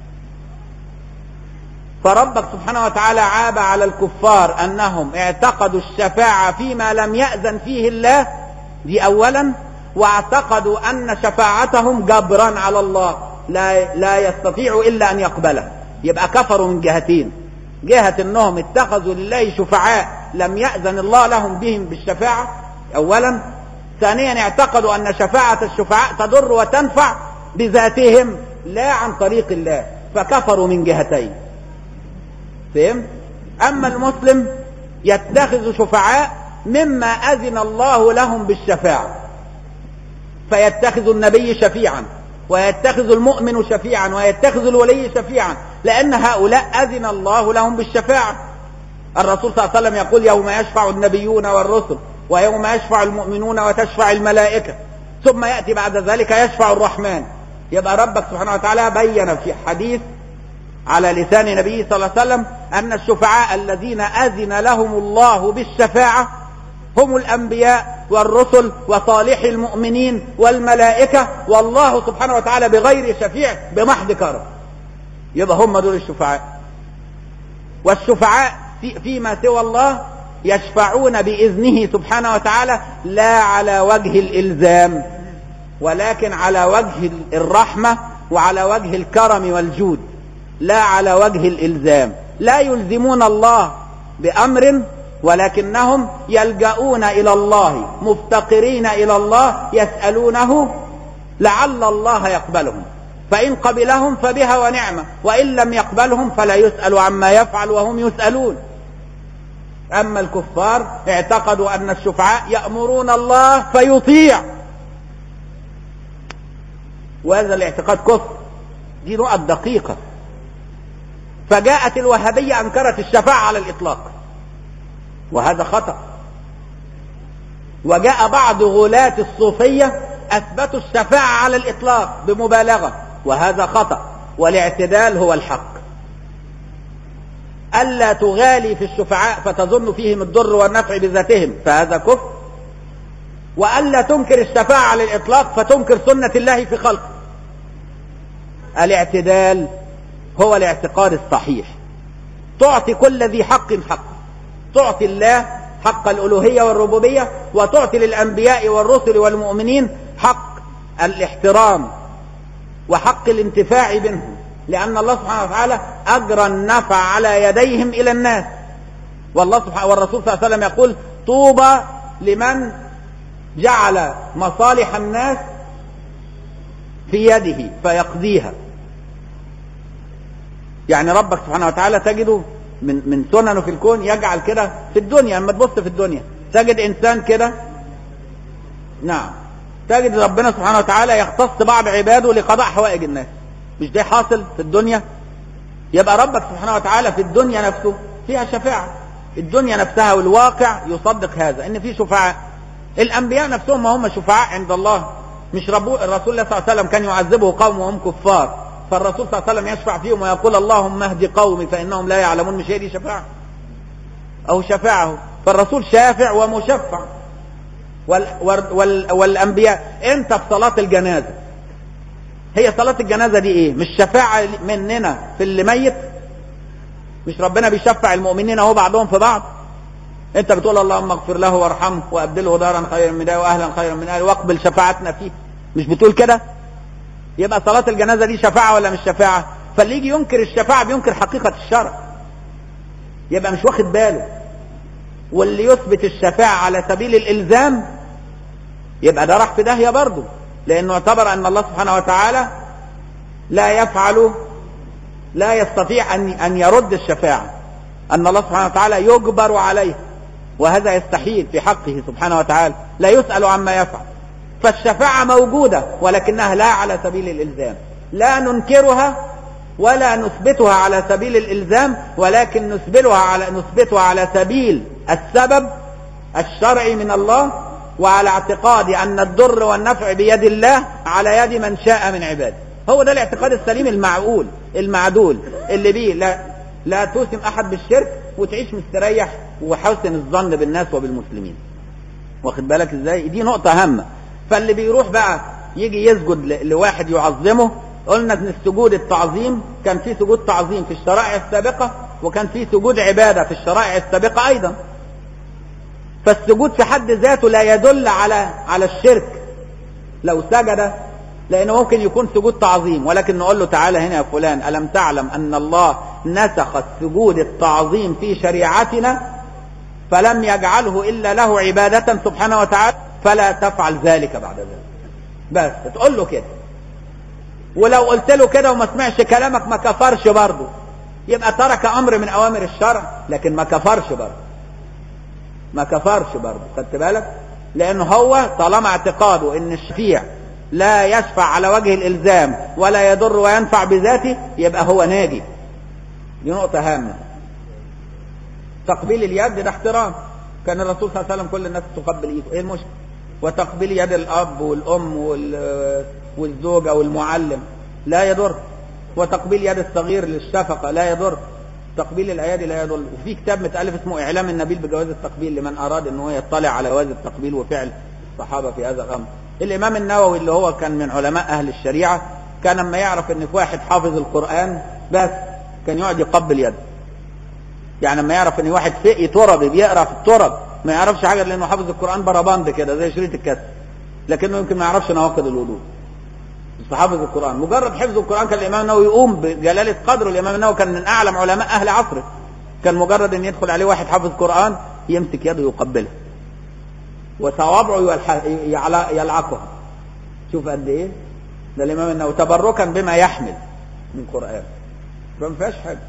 فربك سبحانه وتعالى عاب على الكفار أنهم اعتقدوا الشفاعة فيما لم يأذن فيه الله دي أولا واعتقدوا أن شفاعتهم جبرا على الله لا, لا يستطيع إلا أن يقبله يبقى كفروا من جهتين جهة أنهم اتخذوا لله شفعاء لم يأذن الله لهم بهم بالشفاعة أولا ثانيا اعتقدوا أن شفاعة الشفعاء تضر وتنفع بذاتهم لا عن طريق الله فكفروا من جهتين فهم؟ أما المسلم يتخذ شفعاء مما أذن الله لهم بالشفاعة فيتخذ النبي شفيعا ويتخذ المؤمن شفيعا ويتخذ الولي شفيعا لأن هؤلاء أذن الله لهم بالشفاعة الرسول صلى الله عليه وسلم يقول يوم يشفع النبيون والرسل ويوم يشفع المؤمنون وتشفع الملائكة ثم يأتي بعد ذلك يشفع الرحمن يبقى ربك سبحانه وتعالى بين في حديث على لسان نبيه صلى الله عليه وسلم أن الشفعاء الذين أذن لهم الله بالشفاعة هم الأنبياء والرسل وصالح المؤمنين والملائكة والله سبحانه وتعالى بغير شفيع بمحض كرم يبقى هم دول الشفعاء والشفعاء في فيما سوى الله يشفعون بإذنه سبحانه وتعالى لا على وجه الإلزام ولكن على وجه الرحمة وعلى وجه الكرم والجود لا على وجه الإلزام لا يلزمون الله بأمر ولكنهم يلجؤون إلى الله مفتقرين إلى الله يسألونه لعل الله يقبلهم فإن قبلهم فبها ونعمة وإن لم يقبلهم فلا يسأل عما يفعل وهم يسألون أما الكفار اعتقدوا أن الشفعاء يأمرون الله فيطيع وهذا الاعتقاد كفر دي نقط دقيقة فجاءت الوهابية أنكرت الشفاعة على الإطلاق وهذا خطأ وجاء بعض غلاة الصوفية أثبتوا الشفاعة على الإطلاق بمبالغة وهذا خطأ والاعتدال هو الحق ألا تغالي في الشفعاء فتظن فيهم الضر والنفع بذاتهم فهذا كفر وألا تنكر الشفاعة على الإطلاق فتنكر سنة الله في خلقه الاعتدال هو الاعتقاد الصحيح تعطي كل ذي حق حق تعطي الله حق الألوهية والربوبية وتعطي للأنبياء والرسل والمؤمنين حق الاحترام وحق الانتفاع منهم لأن الله سبحانه وتعالى أجرى النفع على يديهم إلى الناس والله سبحانه والرسول صلى الله عليه وسلم يقول طوبى لمن جعل مصالح الناس في يده فيقضيها يعني ربك سبحانه وتعالى تجده من من سننه في الكون يجعل كده في الدنيا لما تبص في الدنيا تجد انسان كده نعم تجد ربنا سبحانه وتعالى يختص بعض عباده لقضاء حوائج الناس مش ده حاصل في الدنيا يبقى ربك سبحانه وتعالى في الدنيا نفسه فيها شفاعة الدنيا نفسها والواقع يصدق هذا ان في شفعاء الانبياء نفسهم ما هم شفعاء عند الله مش ربو الرسول الله صلى الله عليه وسلم كان يعذبه قوم وهم كفار فالرسول صلى الله عليه وسلم يشفع فيهم ويقول اللهم اهد قومي فانهم لا يعلمون مش هي دي شفاعه او شفاعه فالرسول شافع ومشفع وال وال والانبياء انت في صلاه الجنازه هي صلاه الجنازه دي ايه مش شفاعه مننا في اللي ميت مش ربنا بيشفع المؤمنين اهو بعضهم في بعض انت بتقول اللهم اغفر له وارحمه وابدله دارا خيرا من داره واهلا خيرا من اهله واقبل شفاعتنا فيه مش بتقول كده يبقى صلاة الجنازة دي شفاعة ولا مش شفاعة فاللي يجي ينكر الشفاعة بينكر حقيقة الشرع يبقى مش واخد باله واللي يثبت الشفاعة على سبيل الإلزام يبقى ده راح في داهية برضه لأنه اعتبر أن الله سبحانه وتعالى لا يفعل لا يستطيع أن أن يرد الشفاعة أن الله سبحانه وتعالى يجبر عليه وهذا يستحيل في حقه سبحانه وتعالى لا يسأل عما يفعل فالشفاعة موجودة ولكنها لا على سبيل الإلزام لا ننكرها ولا نثبتها على سبيل الإلزام ولكن نثبتها على نثبتها على سبيل السبب الشرعي من الله وعلى اعتقاد أن الضر والنفع بيد الله على يد من شاء من عباده هو ده الاعتقاد السليم المعقول المعدول اللي بيه لا لا توسم أحد بالشرك وتعيش مستريح وحسن الظن بالناس وبالمسلمين واخد بالك ازاي دي نقطة هامة فاللي بيروح بقى يجي يسجد ل- لواحد يعظمه قلنا ان السجود التعظيم كان في سجود تعظيم في الشرائع السابقة وكان في سجود عبادة في الشرائع السابقة ايضا فالسجود في حد ذاته لا يدل على على الشرك لو سجد لانه ممكن يكون سجود تعظيم ولكن نقول له تعالى هنا يا فلان الم تعلم ان الله نسخ السجود التعظيم في شريعتنا فلم يجعله الا له عباده سبحانه وتعالى فلا تفعل ذلك بعد ذلك بس تقول له كده ولو قلت له كده وما سمعش كلامك ما كفرش برضه يبقى ترك امر من اوامر الشرع لكن ما كفرش برضه ما كفرش برضه خدت بالك لانه هو طالما اعتقاده ان الشفيع لا يشفع على وجه الالزام ولا يضر وينفع بذاته يبقى هو ناجي دي نقطة هامة تقبيل اليد ده احترام كان الرسول صلى الله عليه وسلم كل الناس تقبل ايده ايه المشكلة وتقبيل يد الاب والام وال- والزوجة والمعلم لا يضر وتقبيل يد الصغير للشفقة لا يضر تقبيل الايادي لا يضر وفي كتاب متالف اسمه اعلام النبيل بجواز التقبيل لمن اراد ان هو يطلع على جواز التقبيل وفعل الصحابه في هذا الامر الامام النووي اللي هو كان من علماء اهل الشريعه كان لما يعرف ان في واحد حافظ القران بس كان يقعد يقبل يده يعني لما يعرف ان واحد فقي تربي بيقرا في الترب ما يعرفش حاجه لانه حافظ القران بربند كده زي شريط الكسر لكنه يمكن ما يعرفش نواقض الوضوء بس حافظ القران مجرد حفظ القران كان الامام النووي يقوم بجلاله قدره الامام النووي كان من اعلم علماء اهل عصره كان مجرد ان يدخل عليه واحد حافظ قران يمسك يده يقبله وصوابعه يلح- يعل- يلعقها شوف قد ايه ده الامام النووي تبركا بما يحمل من قران فما فيهاش حاجه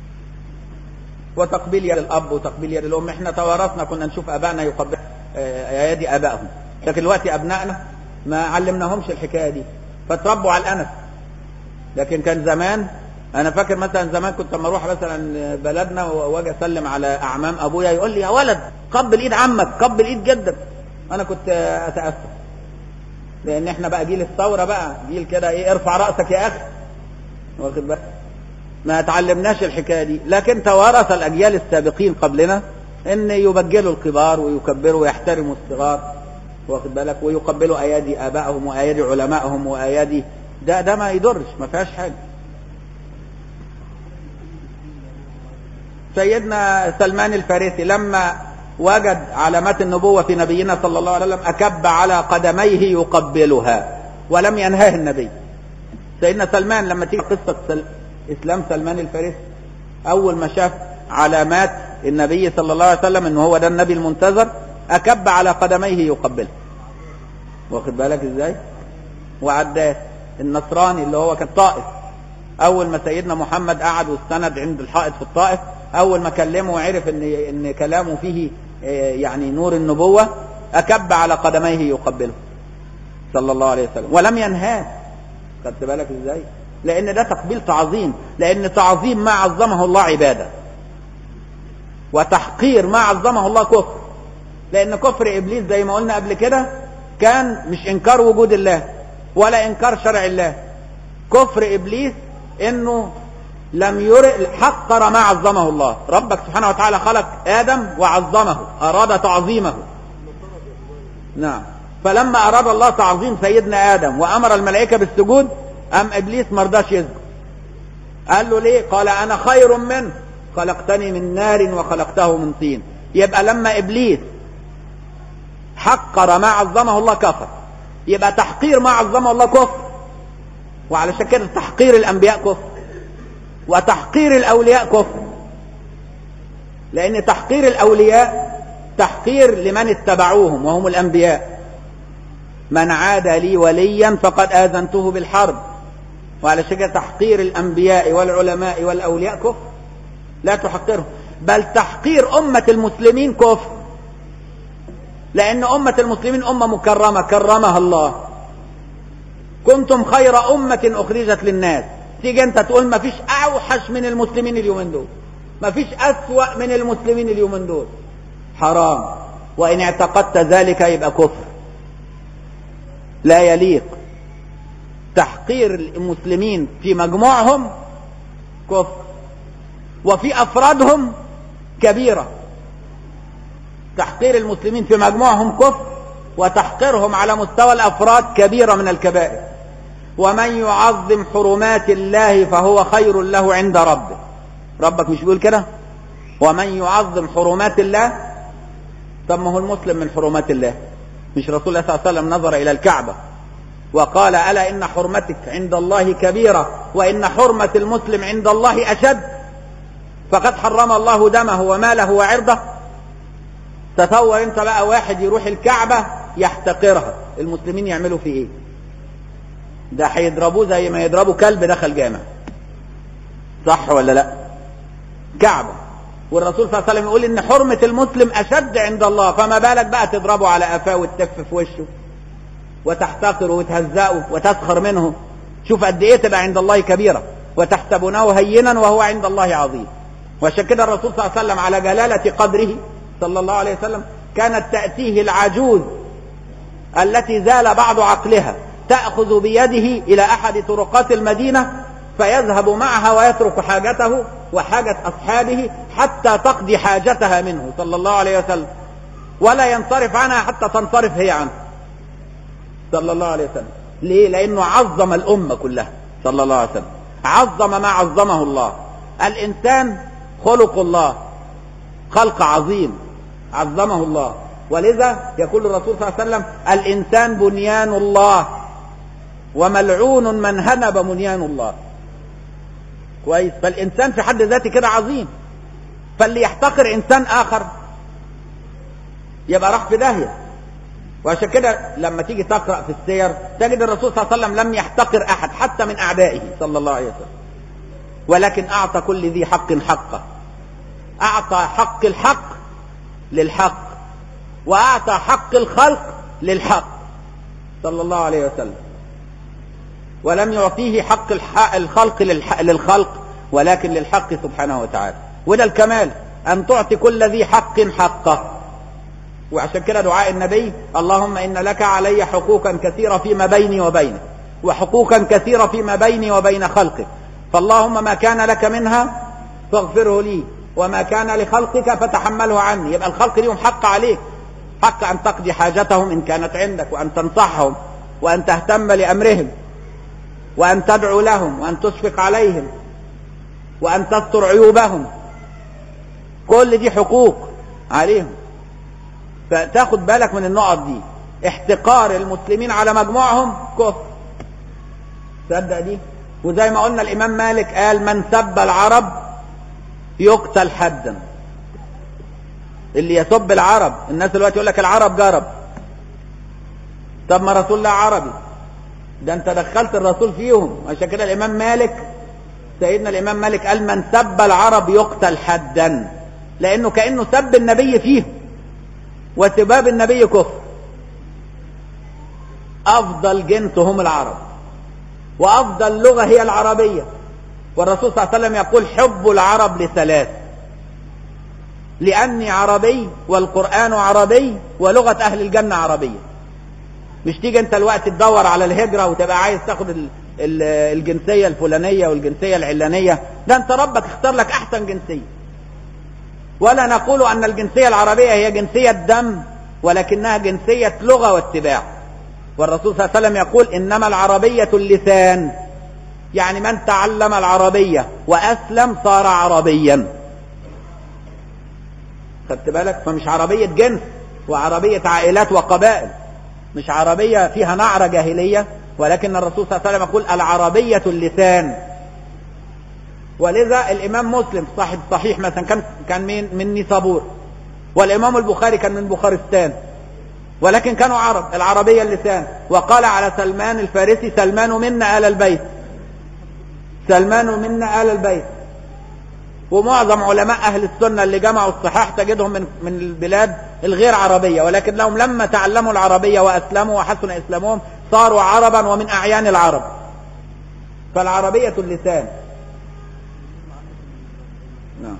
وتقبيل يد الاب وتقبيل يد الام احنا توارثنا كنا نشوف ابائنا يقبل آه، ايادي ابائهم لكن دلوقتي ابنائنا ما علمناهمش الحكايه دي فتربوا على الانف لكن كان زمان انا فاكر مثلا زمان كنت لما اروح مثلا بلدنا واجي اسلم على اعمام ابويا يقول لي يا ولد قبل ايد عمك قبل ايد جدك انا كنت اتاسف لان احنا بقى جيل الثوره بقى جيل كده ايه ارفع راسك يا اخي واخد بالك ما تعلمناش الحكايه دي لكن توارث الاجيال السابقين قبلنا ان يبجلوا الكبار ويكبروا ويحترموا الصغار واخد بالك ويقبلوا ايادي ابائهم وايادي علمائهم وايادي ده ده ما يضرش ما فيهاش حاجه سيدنا سلمان الفارسي لما وجد علامات النبوة في نبينا صلى الله عليه وسلم أكب على قدميه يقبلها ولم ينهاه النبي سيدنا سلمان لما تيجي قصة سل... إسلام سلمان الفارسي أول ما شاف علامات النبي صلى الله عليه وسلم إن هو ده النبي المنتظر أكب على قدميه يقبله واخد بالك إزاي وعداه النصراني اللي هو كان طائف أول ما سيدنا محمد قعد واستند عند الحائط في الطائف أول ما كلمه وعرف إن إن كلامه فيه آه، يعني نور النبوة أكب على قدميه يقبله صلى الله عليه وسلم ولم ينهاه خدت بالك ازاي لان ده تقبيل تعظيم لان تعظيم ما عظمه الله عباده وتحقير ما عظمه الله كفر لان كفر ابليس زي ما قلنا قبل كده كان مش انكار وجود الله ولا انكار شرع الله كفر ابليس انه لم يرئ حقر ما عظمه الله ربك سبحانه وتعالى خلق ادم وعظمه اراد تعظيمه نعم فلما اراد الله تعظيم سيدنا ادم وامر الملائكه بالسجود ام ابليس ما رضاش يسجد قال له ليه قال انا خير منه خلقتني من نار وخلقته من طين يبقى لما ابليس حقر ما عظمه الله كفر يبقى تحقير ما عظمه الله كفر وعلشان كده تحقير الانبياء كفر وتحقير الاولياء كفر لأن تحقير الأولياء تحقير لمن اتبعوهم وهم الأنبياء من عاد لي وليا فقد آذنته بالحرب وعلى شكل تحقير الأنبياء والعلماء والأولياء كفر لا تحقرهم بل تحقير أمة المسلمين كفر لأن أمة المسلمين أمة مكرمة كرمها الله كنتم خير أمة أخرجت للناس تيجي أنت تقول ما فيش أوحش من المسلمين اليومين دول ما فيش أسوأ من المسلمين اليومين دول حرام وإن اعتقدت ذلك يبقى كفر لا يليق تحقير المسلمين في مجموعهم كفر وفي أفرادهم كبيرة تحقير المسلمين في مجموعهم كفر وتحقيرهم على مستوى الأفراد كبيرة من الكبائر ومن يعظم حرمات الله فهو خير له عند ربه ربك مش بيقول كده ومن يعظم حرمات الله طب ما هو المسلم من حرمات الله مش رسول الله صلى الله عليه وسلم نظر إلى الكعبة وقال ألا إن حرمتك عند الله كبيرة وإن حرمة المسلم عند الله أشد فقد حرم الله دمه وماله وعرضه تصور انت بقى واحد يروح الكعبة يحتقرها المسلمين يعملوا فيه ايه ده هيضربوه زي ما يضربوا كلب دخل جامع صح ولا لا كعبة والرسول صلى الله عليه وسلم يقول ان حرمة المسلم اشد عند الله فما بالك بقى تضربه على قفاه وتتف في وشه وتحتقره وتهزأه وتسخر منه شوف قد ايه تبقى عند الله كبيرة وتحسبونه هينا وهو عند الله عظيم وعشان كده الرسول صلى الله عليه وسلم على جلالة قدره صلى الله عليه وسلم كانت تأتيه العجوز التي زال بعض عقلها تأخذ بيده إلى أحد طرقات المدينة فيذهب معها ويترك حاجته وحاجة أصحابه حتى تقضي حاجتها منه صلى الله عليه وسلم ولا ينصرف عنها حتى تنصرف هي عنه صلى الله عليه وسلم ليه لأنه عظم الأمة كلها صلى الله عليه وسلم عظم ما عظمه الله الإنسان خلق الله خلق عظيم عظمه الله ولذا يقول الرسول صلى الله عليه وسلم الإنسان بنيان الله وملعون من هنب بنيان الله كويس فالإنسان في حد ذاته كده عظيم فاللي يحتقر إنسان آخر يبقى راح في داهية وعشان كده لما تيجي تقرأ في السير تجد الرسول صلى الله عليه وسلم لم يحتقر أحد حتى من أعدائه صلى الله عليه وسلم ولكن أعطى كل ذي حق حقه أعطى حق الحق للحق وأعطى حق الخلق للحق صلى الله عليه وسلم ولم يعطيه حق الخلق للخلق ولكن للحق سبحانه وتعالى وده الكمال أن تعطي كل ذي حق حقه وعشان كده دعاء النبي اللهم إن لك علي حقوقا كثيرة فيما بيني وبينك وحقوقا كثيرة فيما بيني وبين خلقك فاللهم ما كان لك منها فاغفره لي وما كان لخلقك فتحمله عني يبقى الخلق ليهم حق عليك حق أن تقضي حاجتهم إن كانت عندك وأن تنصحهم وأن تهتم لأمرهم وأن تدعو لهم وأن تشفق عليهم وأن تستر عيوبهم كل دي حقوق عليهم فتاخد بالك من النقط دي احتقار المسلمين على مجموعهم كفر تصدق دي وزي ما قلنا الإمام مالك قال من سب العرب يقتل حدا اللي يسب العرب الناس دلوقتي يقول لك العرب جرب طب ما رسول الله عربي ده انت دخلت الرسول فيهم عشان كده الامام مالك سيدنا الامام مالك قال من سب العرب يقتل حدا لانه كانه سب النبي فيهم وسباب النبي كفر افضل جنس هم العرب وافضل لغه هي العربيه والرسول صلى الله عليه وسلم يقول حب العرب لثلاث لاني عربي والقران عربي ولغه اهل الجنه عربيه مش تيجي انت الوقت تدور على الهجرة وتبقى عايز تاخد ال ال الجنسية الفلانية والجنسية العلانية ده انت ربك اختار لك احسن جنسية ولا نقول ان الجنسية العربية هي جنسية دم ولكنها جنسية لغة واتباع والرسول صلى الله عليه وسلم يقول انما العربية اللسان يعني من تعلم العربية واسلم صار عربيا خدت بالك فمش عربية جنس وعربية عائلات وقبائل مش عربية فيها نعرة جاهلية ولكن الرسول صلى الله عليه وسلم يقول العربية اللسان ولذا الامام مسلم صاحب صحيح مثلا كان كان من من نيسابور والامام البخاري كان من بخارستان ولكن كانوا عرب العربية اللسان وقال على سلمان الفارسي سلمان منا آل البيت سلمان منا آل البيت ومعظم علماء أهل السنة اللي جمعوا الصحاح تجدهم من من البلاد الغير عربية ولكن لهم لما تعلموا العربية وأسلموا وحسن إسلامهم صاروا عربا ومن أعيان العرب فالعربية اللسان نعم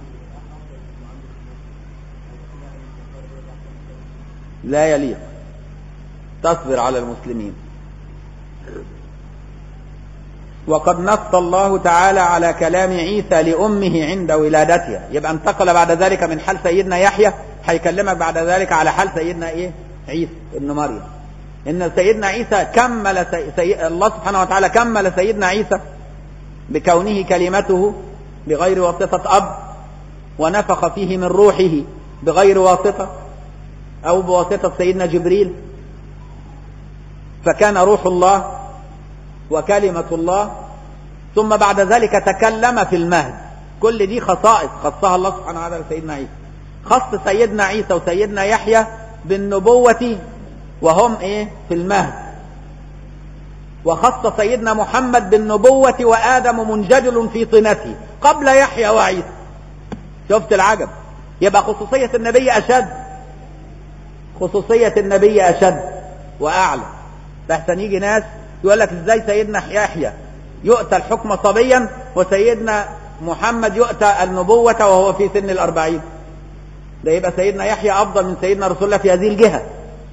لا يليق تصبر على المسلمين وقد نص الله تعالى على كلام عيسى لأمه عند ولادتها يبقى انتقل بعد ذلك من حال سيدنا يحيى هيكلمك بعد ذلك على حال سيدنا ايه عيسى ابن مريم ان سيدنا عيسى كمل سي... سي... الله سبحانه وتعالى كمل سيدنا عيسى بكونه كلمته بغير واسطة أب ونفخ فيه من روحه بغير واسطة أو بواسطة سيدنا جبريل فكان روح الله وكلمة الله ثم بعد ذلك تكلم في المهد كل دي خصائص خصها الله سبحانه وتعالى لسيدنا عيسى خص سيدنا عيسى وسيدنا يحيى بالنبوة وهم ايه في المهد وخص سيدنا محمد بالنبوة وآدم منجدل في طينته قبل يحيى وعيسى شفت العجب يبقى خصوصية النبي أشد خصوصية النبي أشد وأعلى فاحسن يجي ناس يقول لك ازاي سيدنا يحيى يؤتى الحكم صبيا وسيدنا محمد يؤتى النبوة وهو في سن الأربعين ده يبقى سيدنا يحيى أفضل من سيدنا رسول الله في هذه الجهة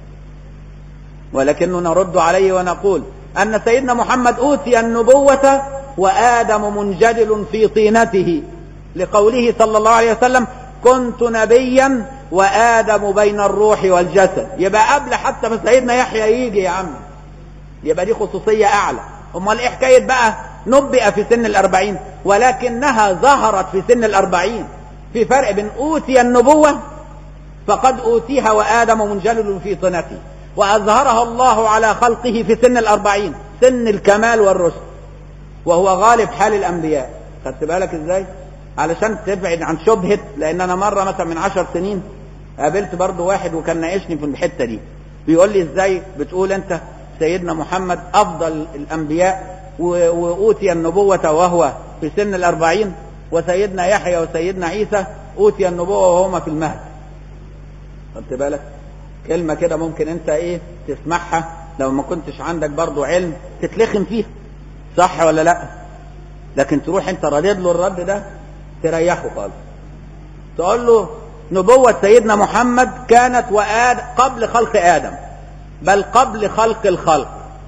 ولكنه نرد عليه ونقول أن سيدنا محمد أوتي النبوة وآدم منجدل في طينته لقوله صلى الله عليه وسلم كنت نبيا وآدم بين الروح والجسد يبقى قبل حتى ما سيدنا يحيى يجي يا عم يبقى دي خصوصية أعلى أمال إيه حكاية بقى نبئ في سن الأربعين ولكنها ظهرت في سن الأربعين في فرق بين أوتي النبوة فقد أوتيها وآدم منجلل في طينته وأظهرها الله على خلقه في سن الأربعين سن الكمال والرشد وهو غالب حال الأنبياء خدت بالك إزاي علشان تبعد عن شبهة لأن أنا مرة مثلا من عشر سنين قابلت برضو واحد وكان ناقشني في الحتة دي بيقول لي إزاي بتقول أنت سيدنا محمد أفضل الأنبياء وأوتي النبوة وهو في سن الأربعين وسيدنا يحيى وسيدنا عيسى أوتي النبوة وهما في المهد خدت بالك كلمة كده ممكن انت ايه تسمعها لو ما كنتش عندك برضو علم تتلخم فيها صح ولا لا لكن تروح انت ردد له الرد ده تريحه خالص تقول له نبوة سيدنا محمد كانت وآد قبل خلق آدم بل قبل خلق الخلق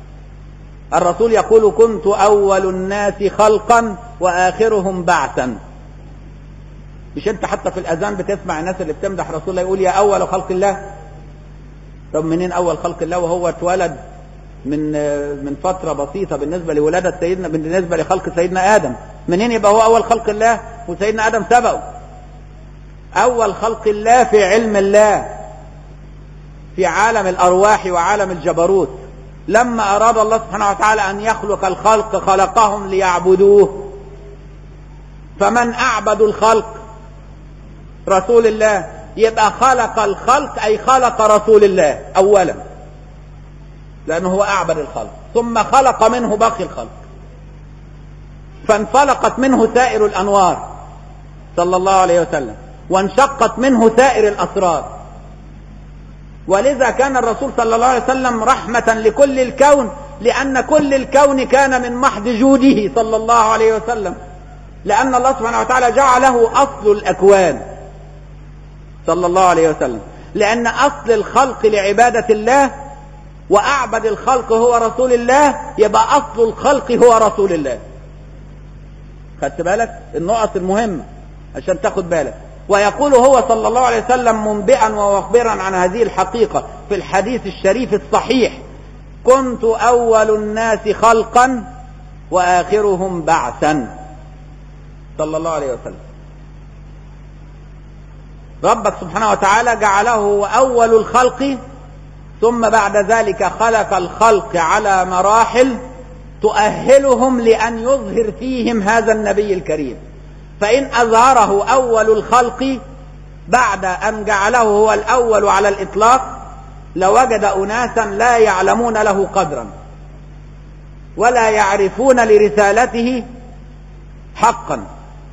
الرسول يقول كنت أول الناس خلقا وآخرهم بعثا مش انت حتى في الأذان بتسمع الناس اللي بتمدح رسول الله يقول يا أول خلق الله طب منين أول خلق الله وهو اتولد من من فترة بسيطة بالنسبة لولادة سيدنا بالنسبة لخلق سيدنا آدم منين يبقى هو أول خلق الله وسيدنا آدم سبقه أول خلق الله في علم الله في عالم الأرواح وعالم الجبروت لما أراد الله سبحانه وتعالى أن يخلق الخلق خلقهم ليعبدوه فمن أعبد الخلق رسول الله يبقى خلق الخلق أي خلق رسول الله أولا لأنه هو أعبد الخلق ثم خلق منه باقي الخلق فانفلقت منه سائر الأنوار صلى الله عليه وسلم وانشقت منه سائر الأسرار ولذا كان الرسول صلى الله عليه وسلم رحمة لكل الكون لأن كل الكون كان من محض جوده صلى الله عليه وسلم لأن الله سبحانه وتعالى جعله أصل الأكوان صلى الله عليه وسلم لأن أصل الخلق لعبادة الله وأعبد الخلق هو رسول الله يبقى أصل الخلق هو رسول الله خدت بالك النقط المهمة عشان تاخد بالك ويقول هو صلى الله عليه وسلم منبئا ومخبرا عن هذه الحقيقة في الحديث الشريف الصحيح كنت أول الناس خلقا وآخرهم بعثا صلى الله عليه وسلم ربك سبحانه وتعالى جعله أول الخلق ثم بعد ذلك خلق الخلق على مراحل تؤهلهم لأن يظهر فيهم هذا النبي الكريم فإن أظهره أول الخلق بعد أن جعله هو الأول على الإطلاق لوجد أناسا لا يعلمون له قدرا ولا يعرفون لرسالته حقا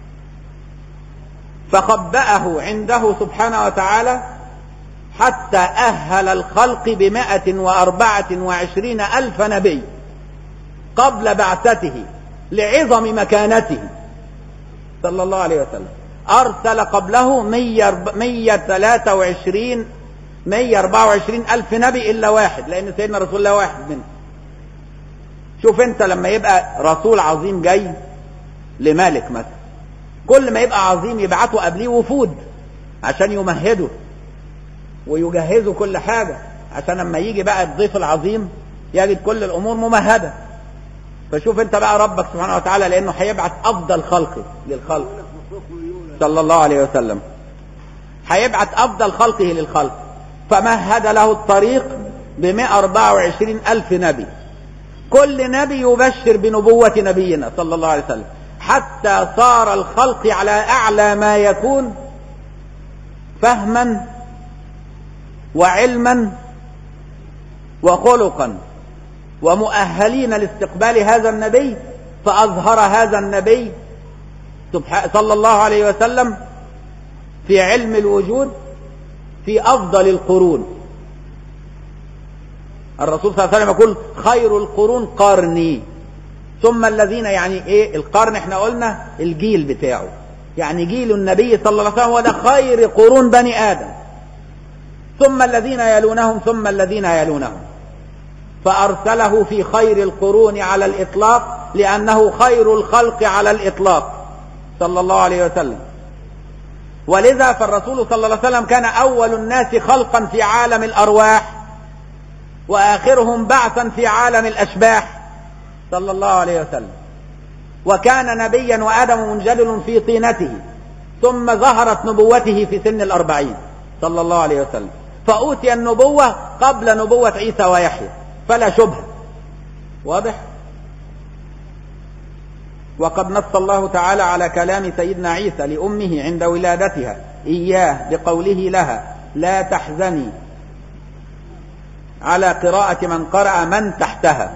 فخبأه عنده سبحانه وتعالى حتى أهل الخلق بمائة وأربعة وعشرين ألف نبي قبل بعثته لعظم مكانته صلى الله عليه وسلم أرسل قبله مية ثلاثة وعشرين مية أربعة وعشرين ألف نبي إلا واحد لأن سيدنا رسول الله واحد منه شوف أنت لما يبقى رسول عظيم جاي لملك مثلا كل ما يبقى عظيم يبعثوا قبليه وفود عشان يمهدوا ويجهزوا كل حاجة عشان لما يجي بقى الضيف العظيم يجد كل الأمور ممهدة فشوف انت بقى ربك سبحانه وتعالى لأنه هيبعث أفضل خلقه للخلق صلى الله عليه وسلم هيبعث أفضل خلقه للخلق فمهد له الطريق ب 124 ألف نبي كل نبي يبشر بنبوة نبينا صلى الله عليه وسلم حتى صار الخلق على أعلى ما يكون فهما وعلما وخلقا ومؤهلين لاستقبال هذا النبي فأظهر هذا النبي صلى الله عليه وسلم في علم الوجود في أفضل القرون الرسول صلى الله عليه وسلم يقول خير القرون قرني ثم الذين يعني ايه القرن احنا قلنا الجيل بتاعه يعني جيل النبي صلى الله عليه وسلم هو ده خير قرون بني آدم ثم الذين يلونهم ثم الذين يلونهم فأرسله في خير القرون على الإطلاق لأنه خير الخلق على الإطلاق صلى الله عليه وسلم ولذا فالرسول صلى الله عليه وسلم كان أول الناس خلقا في عالم الأرواح وآخرهم بعثا في عالم الأشباح صلى الله عليه وسلم وكان نبيا وآدم منجدل في طينته ثم ظهرت نبوته في سن الأربعين صلى الله عليه وسلم فأوتي النبوة قبل نبوة عيسى ويحيى فلا شبهة واضح وقد نص الله تعالى على كلام سيدنا عيسى لأمه عند ولادتها إياه بقوله لها لا تحزني على قراءة من قرأ من تحتها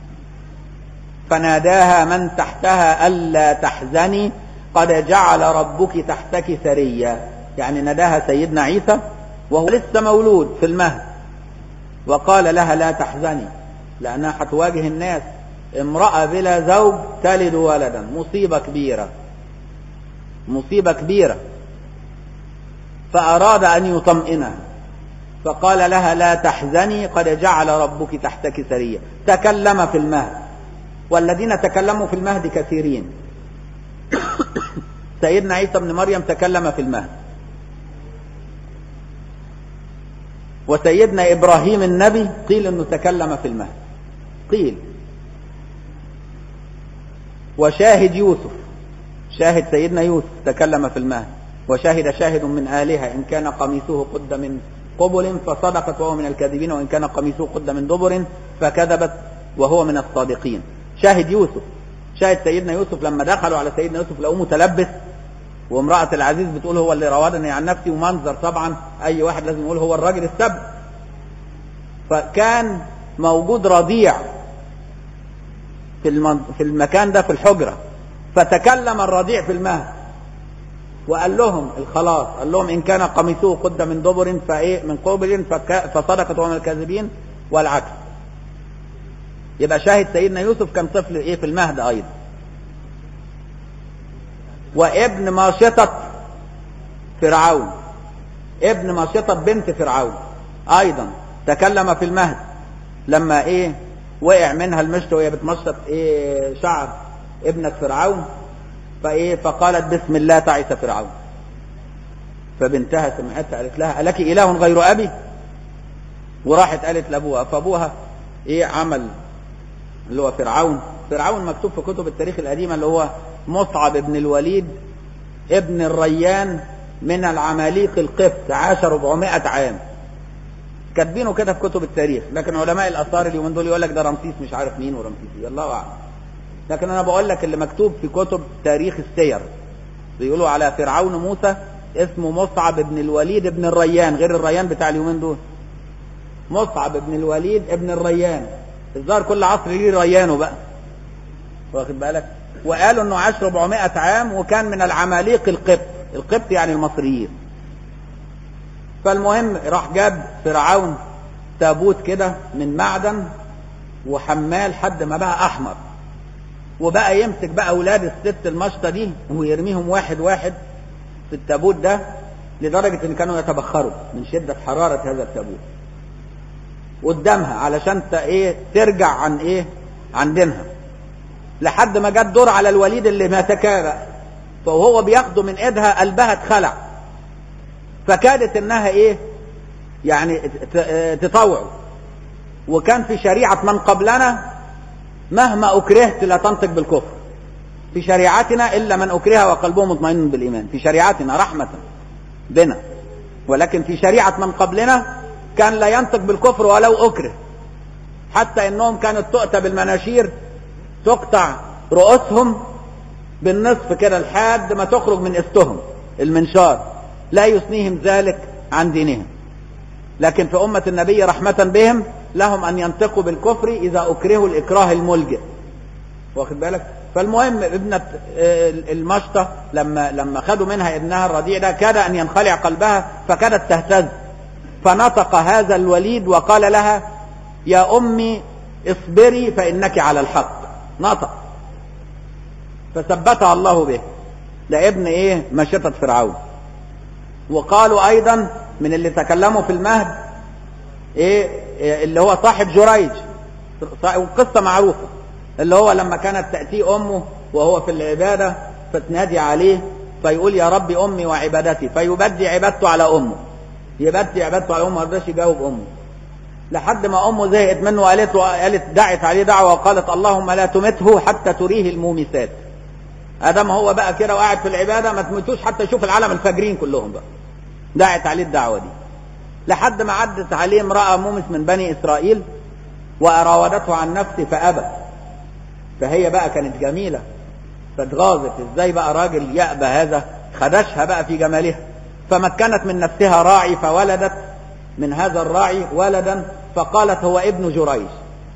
فناداها من تحتها ألا تحزني قد جعل ربك تحتك ثريا يعني ناداها سيدنا عيسى وهو لسه مولود في المهد وقال لها لا تحزني لأنها هتواجه الناس امرأة بلا زوج تلد ولدا مصيبة كبيرة مصيبة كبيرة فأراد أن يطمئنها فقال لها لا تحزني قد جعل ربك تحتك سريا تكلم في المهد والذين تكلموا في المهد كثيرين سيدنا عيسى بن مريم تكلم في المهد وسيدنا إبراهيم النبي قيل أنه تكلم في المهد قيل وشاهد يوسف شاهد سيدنا يوسف تكلم في المهد وشاهد شاهد من آلهة إن كان قميصه قد من قبل فصدقت وهو من الكاذبين وإن كان قميصه قد من دبر فكذبت وهو من الصادقين شاهد يوسف شاهد سيدنا يوسف لما دخلوا على سيدنا يوسف لقوه متلبس وامرأة العزيز بتقول هو اللي راودني عن نفسي ومنظر طبعا أي واحد لازم يقول هو الراجل السب فكان موجود رضيع في في المكان ده في الحجرة فتكلم الرضيع في المهد وقال لهم الخلاص قال لهم إن كان قميصه قد من دبر فإيه من قبل فصدقت ومن الكاذبين والعكس يبقى شاهد سيدنا يوسف كان طفل إيه في المهد أيضا وابن ماشطة فرعون ابن ماشطة بنت فرعون أيضا تكلم في المهد لما إيه وقع منها المشط وهي بتمشط إيه شعر ابنة فرعون فإيه فقالت بسم الله تعس فرعون فبنتها سمعتها قالت لها ألك إله غير أبي وراحت قالت لأبوها فأبوها إيه عمل اللي هو فرعون فرعون مكتوب في كتب التاريخ القديمة اللي هو مصعب بن الوليد ابن الريان من العماليق القبط عاش 400 عام كاتبينه كده في كتب التاريخ لكن علماء الاثار اليومين دول يقول لك ده رمسيس مش عارف مين ورمسيس ايه الله اعلم لكن انا بقول لك اللي مكتوب في كتب تاريخ السير بيقولوا على فرعون موسى اسمه مصعب بن الوليد بن الريان غير الريان بتاع اليومين دول مصعب بن الوليد ابن الريان الظاهر كل عصر ليه ريانه بقى واخد بالك وقالوا انه عاش 400 عام وكان من العماليق القبط القبط يعني المصريين فالمهم راح جاب فرعون تابوت كده من معدن وحمال لحد ما بقى احمر وبقى يمسك بقى اولاد الست المشطه دي ويرميهم واحد واحد في التابوت ده لدرجه ان كانوا يتبخروا من شده حراره هذا التابوت قدامها علشان ت- ايه ترجع عن ايه عن دينها لحد ما جت دور على الوليد اللي ماسكاه بقى فهو بياخده من ايدها قلبها اتخلع فكادت انها ايه يعني ت- ت- تطوعه وكان في شريعة من قبلنا مهما أكرهت لا تنطق بالكفر في شريعتنا إلا من أكره وقلبه مطمئن بالإيمان في شريعتنا رحمة بنا ولكن في شريعة من قبلنا كان لا ينطق بالكفر ولو أكره حتى إنهم كانت تؤتى بالمناشير تقطع رؤوسهم بالنصف كده لحد ما تخرج من استهم المنشار لا يثنيهم ذلك عن دينهم لكن في أمة النبي رحمة بهم لهم أن ينطقوا بالكفر إذا أكرهوا الإكراه الملجئ واخد بالك فالمهم ابنة آه، المشطة لما لما خدوا منها ابنها الرضيع ده كاد أن ينخلع قلبها فكادت تهتز فنطق هذا الوليد وقال لها يا أمي اصبري فإنك على الحق نطق فثبتها الله به ده ابن ايه مشطة فرعون وقالوا ايضا من اللي تكلموا في المهد ايه إيه اللي هو صاحب جريج وقصة معروفة اللي هو لما كانت تأتيه امه وهو في العبادة فتنادي عليه فيقول يا ربي امي وعبادتي فيبدي عبادته على امه يبدي عبادته على امه ما رضاش يجاوب امه لحد ما امه زهقت منه وقالت له قالت دعت عليه دعوه وقالت اللهم لا تمته حتى تريه المومسات ادم هو بقى كده وقاعد في العباده ما تموتوش حتى يشوف العالم الفاجرين كلهم بقى دعت عليه الدعوه دي لحد ما عدت عليه امراه مومس من بني اسرائيل وراودته عن نفسه فابى فهي بقى كانت جميله فاتغاظت ازاي بقى راجل يأبى هذا خدشها بقى في جمالها فمكنت من نفسها راعي فولدت من هذا الراعي ولدا فقالت هو ابن جريج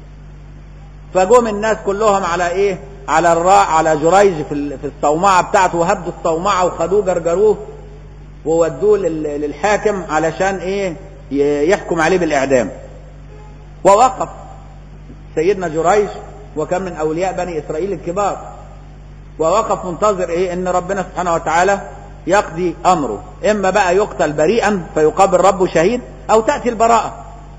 فجم الناس كلهم على ايه على الراع على جريج في ال- في الصومعه بتاعته وهدوا الصومعه وخدوه جرجروه وودوه لل- للحاكم علشان ايه ي- يحكم عليه بالاعدام ووقف سيدنا جريج وكان من اولياء بني اسرائيل الكبار ووقف منتظر ايه ان ربنا سبحانه وتعالى يقضي امره اما بقى يقتل بريئا فيقابل ربه شهيد او تاتي البراءه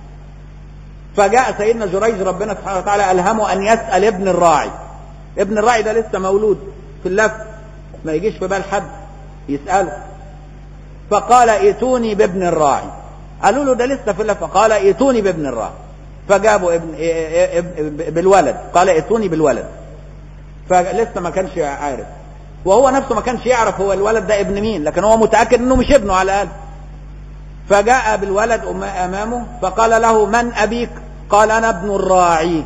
فجاء سيدنا جريج ربنا سبحانه وتعالى الهمه ان يسال ابن الراعي ابن الراعي ده لسه مولود في اللف ما يجيش في بال حد يساله فقال ائتوني بابن الراعي قالوا له ده لسه في اللف قال ائتوني بابن الراعي فجابوا ابن إيه- إيه- إيه- بالولد قال ائتوني بالولد فلسه ما كانش عارف وهو نفسه ما كانش يعرف هو الولد ده ابن مين لكن هو متأكد انه مش ابنه على الأقل فجاء بالولد أم- أمامه فقال له من أبيك قال أنا ابن الراعي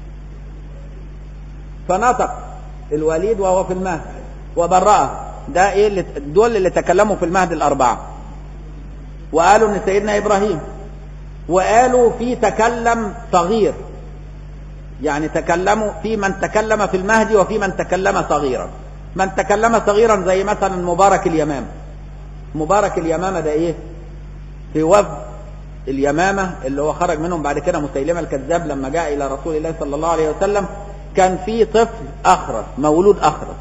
فنطق الوليد وهو في المهد وبرأه ده ايه اللي دول اللي تكلموا في المهد الأربعة وقالوا ان سيدنا إبراهيم وقالوا في تكلم صغير يعني تكلموا في من تكلم في المهدي وفي من تكلم صغيرا من تكلم صغيرا زي مثلا مبارك اليمامة مبارك اليمامة ده ايه في وفد اليمامة اللي هو خرج منهم بعد كده مسيلمة الكذاب لما جاء إلى رسول الله صلى الله عليه وسلم كان في طفل أخرس مولود أخرس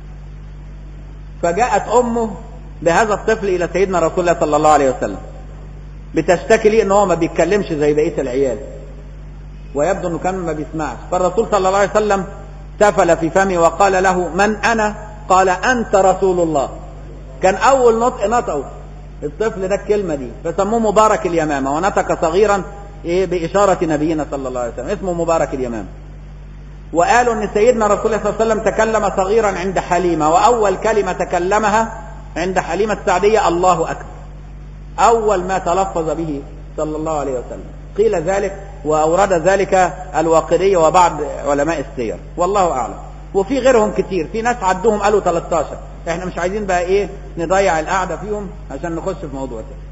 فجاءت أمه بهذا الطفل إلى سيدنا رسول الله صلى الله عليه وسلم بتشتكي ليه ان هو ما بيتكلمش زي بقية العيال ويبدو انه كان ما بيسمعش فالرسول صلى الله عليه وسلم تفل في فمه وقال له من انا قال انت رسول الله كان اول نطق نطقه الطفل ده الكلمة دي فسموه مبارك اليمامة ونطق صغيرا ايه بإشارة نبينا صلى الله عليه وسلم اسمه مبارك اليمامة وقالوا ان سيدنا رسول الله صلى الله عليه وسلم تكلم صغيرا عند حليمة واول كلمة تكلمها عند حليمة السعدية الله اكبر اول ما تلفظ به صلى الله عليه وسلم قيل ذلك واورد ذلك الواقدي وبعض علماء السير والله اعلم وفي غيرهم كتير في ناس عدوهم قالوا 13 احنا مش عايزين بقى ايه نضيع القعدة فيهم عشان نخش في موضوع تاني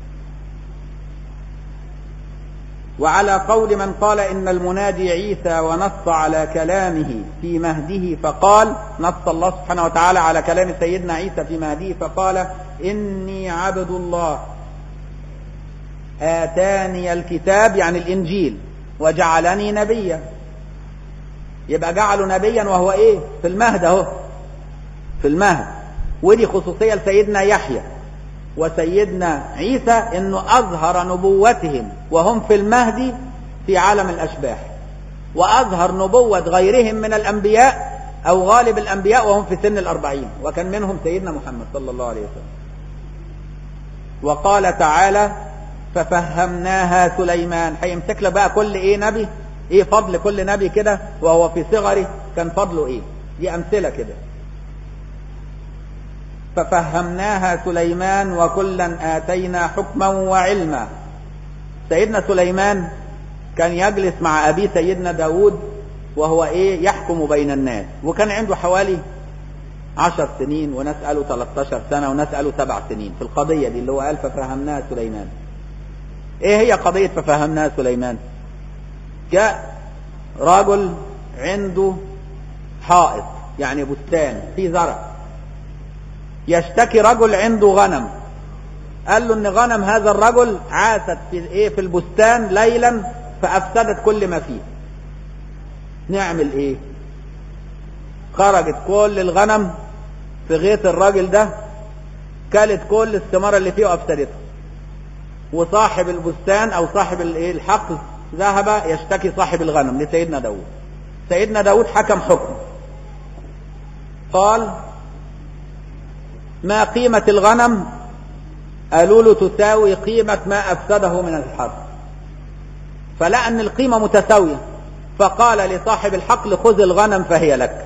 وعلى قول من قال إن المنادي عيسى ونص على كلامه في مهده فقال نص الله سبحانه وتعالى على كلام سيدنا عيسى في مهده فقال إني عبد الله آتاني الكتاب يعني الإنجيل وجعلني نبيا يبقى جعله نبيا وهو إيه في المهد أهو في المهد ودي خصوصية لسيدنا يحيى وسيدنا عيسى انه اظهر نبوتهم وهم في المهد في عالم الاشباح واظهر نبوة غيرهم من الانبياء او غالب الانبياء وهم في سن الاربعين وكان منهم سيدنا محمد صلى الله عليه وسلم وقال تعالى ففهمناها سليمان هيمسك لك بقى كل ايه نبي ايه فضل كل نبي كده وهو في صغره كان فضله ايه دي امثله كده ففهمناها سليمان وكلا آتينا حكما وعلما سيدنا سليمان كان يجلس مع أبيه سيدنا داود وهو إيه يحكم بين الناس وكان عنده حوالي عشر سنين وناس قالوا 13 سنة وناس قالوا سبع سنين في القضية دي اللي هو قال ففهمناها سليمان ايه هي قضية ففهمناها سليمان جاء رجل عنده حائط يعني بستان في زرع يشتكي رجل عنده غنم قال له ان غنم هذا الرجل عاثت في ايه في البستان ليلا فافسدت كل ما فيه نعمل ايه خرجت كل الغنم في غيط الراجل ده كلت كل الثمار اللي فيه وافسدتها وصاحب البستان او صاحب الايه الحقل ذهب يشتكي صاحب الغنم لسيدنا داود سيدنا داود حكم حكم قال ما قيمة الغنم قالوا له تساوي قيمة ما أفسده من الحرب فلقى أن القيمة متساوية فقال لصاحب الحقل خذ الغنم فهي لك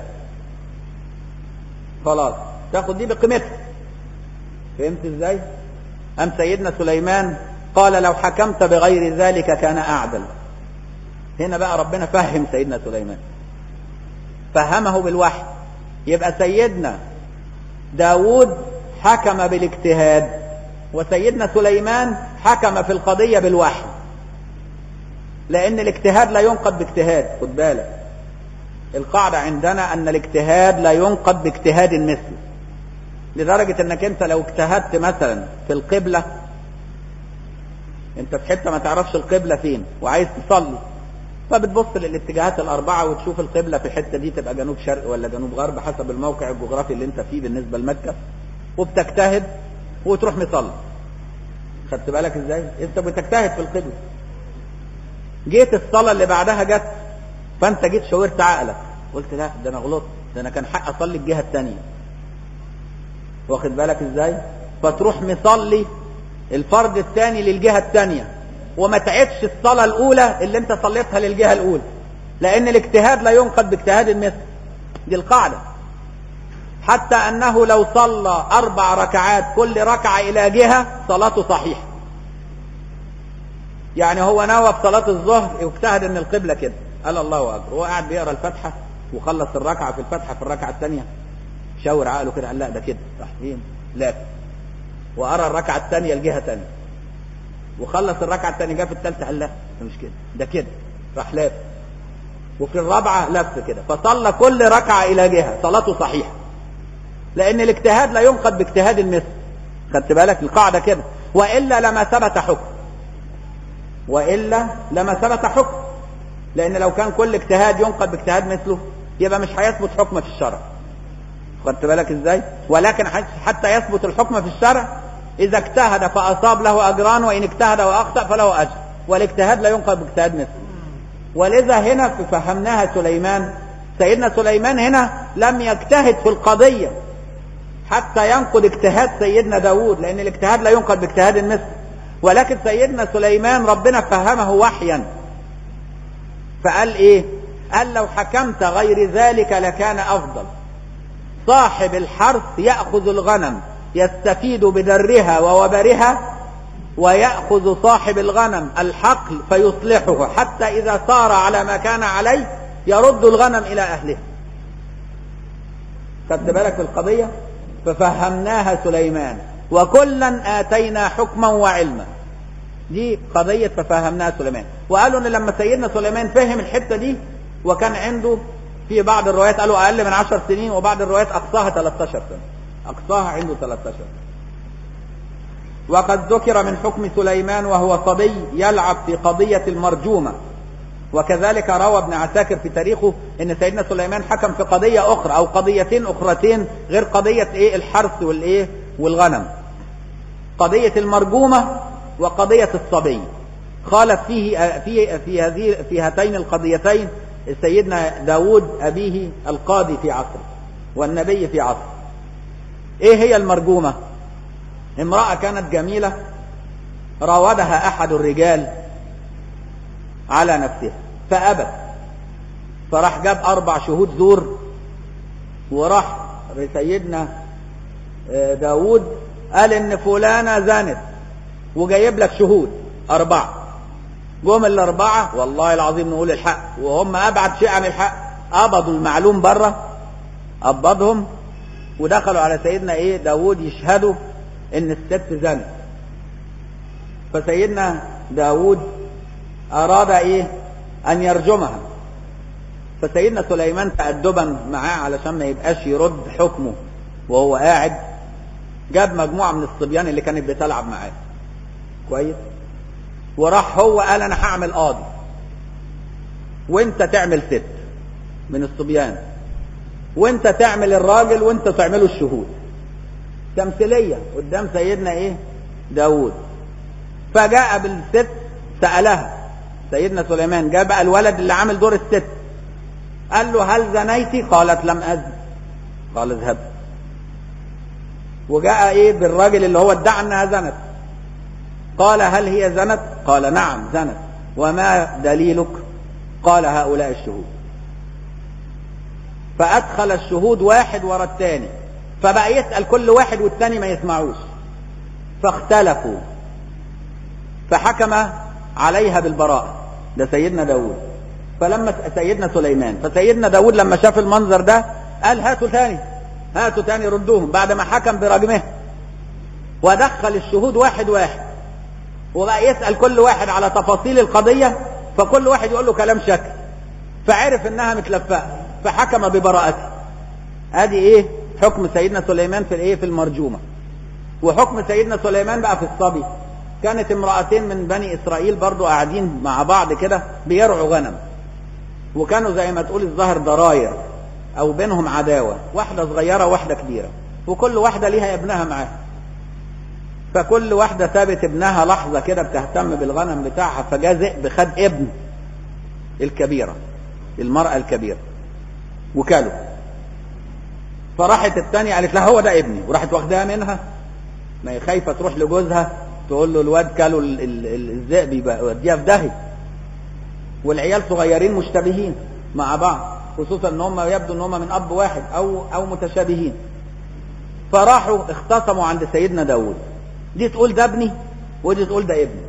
خلاص تاخد دي بقيمتها فهمت ازاي أم سيدنا سليمان قال لو حكمت بغير ذلك كان أعدل هنا بقى ربنا فهم سيدنا سليمان فهمه بالوحي يبقى سيدنا داود حكم بالاجتهاد وسيدنا سليمان حكم في القضية بالوحي لأن الاجتهاد لا ينقض باجتهاد خد بالك القاعدة عندنا أن الاجتهاد لا ينقض باجتهاد مثله لدرجة أنك أنت لو اجتهدت مثلا في القبلة أنت في حتة ما تعرفش القبلة فين وعايز تصلي فبتبص للاتجاهات الأربعة وتشوف القبلة في الحتة دي تبقى جنوب شرق ولا جنوب غرب حسب الموقع الجغرافي اللي أنت فيه بالنسبة لمكة وبتجتهد وتروح مصلي خدت بالك ازاي؟ أنت بتجتهد في القبلة جيت الصلاة اللي بعدها جت فأنت جيت شاورت عقلك قلت لا ده أنا غلطت ده أنا كان حق أصلي الجهة الثانية واخد بالك ازاي؟ فتروح مصلي الفرض الثاني للجهة الثانية وما تعدش الصلاة الأولى اللي أنت صليتها للجهة الأولى لأن الاجتهاد لا ينقض باجتهاد المثل دي القاعدة حتى أنه لو صلى أربع ركعات كل ركعة إلى جهة صلاته صحيحة يعني هو نوى في صلاة الظهر واجتهد ان القبلة كده قال الله اكبر هو قاعد بيقرا الفاتحة وخلص الركعة في الفاتحة في الركعة الثانية شاور عقله كده قال لا ده كده راح فين لا وقرا الركعة الثانية الجهة ثانية وخلص الركعة الثانية جه في الثالثة قال لا ده مش كده ده كده راح لف وفي الرابعة لف كده فصلى كل ركعة إلى جهة صلاته صحيحة لأن الاجتهاد لا ينقض باجتهاد المثل خدت بالك القاعدة كده وإلا لما ثبت حكم وإلا لما ثبت حكم لأن لو كان كل اجتهاد ينقض باجتهاد مثله يبقى مش هيثبت حكم في الشرع خدت بالك ازاي ولكن حتى يثبت الحكم في الشرع إذا اجتهد فأصاب له أجران وإن اجتهد وأخطأ فله أجر والاجتهاد لا ينقض باجتهاد مثله ولذا هنا فهمناها سليمان سيدنا سليمان هنا لم يجتهد في القضية حتى ينقض اجتهاد سيدنا داود لأن الاجتهاد لا ينقض باجتهاد مثله ولكن سيدنا سليمان ربنا فهمه وحيا فقال ايه قال لو حكمت غير ذلك لكان افضل صاحب الحرث يأخذ الغنم يستفيد بدرها ووبرها ويأخذ صاحب الغنم الحقل فيصلحه حتى إذا صار على ما كان عليه يرد الغنم إلى أهله خدت بالك في القضية ففهمناها سليمان وكلا آتينا حكما وعلما دي قضية ففهمناها سليمان وقالوا ان لما سيدنا سليمان فهم الحتة دي وكان عنده في بعض الروايات قالوا اقل من عشر سنين وبعض الروايات اقصاها 13 سنة اقصاها عنده 13 سنة وقد ذكر من حكم سليمان وهو صبي يلعب في قضية المرجومة وكذلك روى ابن عساكر في تاريخه ان سيدنا سليمان حكم في قضية اخرى او قضيتين اخرتين غير قضية ايه الحرث والايه والغنم قضية المرجومة وقضية الصبي خالف فيه في في هذه في هاتين القضيتين سيدنا داود أبيه القاضي في عصره والنبي في عصره إيه هي المرجومة امرأة كانت جميلة راودها أحد الرجال على نفسها فأبت فراح جاب أربع شهود زور وراح سيدنا داود قال إن فلانة زانت وجايب لك شهود أربعة جم الأربعة والله العظيم نقول الحق وهم أبعد شيء عن الحق قبضوا المعلوم بره قبضهم ودخلوا على سيدنا إيه داود يشهدوا إن الست زنت فسيدنا داود أراد إيه أن يرجمها فسيدنا سليمان تأدبا معاه علشان ما يبقاش يرد حكمه وهو قاعد جاب مجموعة من الصبيان اللي كانت بتلعب معاه كويس وراح هو قال انا هعمل قاضي وانت تعمل ست من الصبيان وانت تعمل الراجل وانت تعملوا الشهود تمثيلية قدام سيدنا ايه داود فجاء بالست سألها سيدنا سليمان جاء بقى الولد اللي عامل دور الست قال له هل زنيتي قالت لم أزن قال اذهب وجاء ايه بالراجل اللي هو ادعى انها زنت قال هل هي زنت قال نعم زنت وما دليلك قال هؤلاء الشهود فأدخل الشهود واحد ورا الثاني فبقى يسأل كل واحد والثاني ما يسمعوش فاختلفوا فحكم عليها بالبراءة ده سيدنا داود فلما سيدنا سليمان فسيدنا داود لما شاف المنظر ده قال هاتوا تاني هاتوا تاني ردوهم بعد ما حكم برجمه ودخل الشهود واحد واحد وبقى يسأل كل واحد على تفاصيل القضية فكل واحد يقول له كلام شكل فعرف انها متلفقة فحكم ببراءته ادي ايه حكم سيدنا سليمان في الايه في المرجومة وحكم سيدنا سليمان بقى في الصبي كانت امرأتين من بني اسرائيل برضو قاعدين مع بعض كده بيرعوا غنم وكانوا زي ما تقول الظهر ضراير او بينهم عداوة واحدة صغيرة وواحدة كبيرة وكل واحدة ليها ابنها معاها فكل واحدة سابت ابنها لحظة كده بتهتم بالغنم بتاعها فجاء ذئب خد ابن الكبيرة المرأة الكبيرة وكاله فراحت الثانية قالت لها هو ده ابني وراحت واخداها منها ما هي خايفة تروح لجوزها تقول له الواد كاله الذئب يبقى يوديها في داهية والعيال صغيرين مشتبهين مع بعض خصوصا ان هم يبدو ان هم من اب واحد او او متشابهين فراحوا اختصموا عند سيدنا داود دي تقول ده ابني ودي تقول ده ابني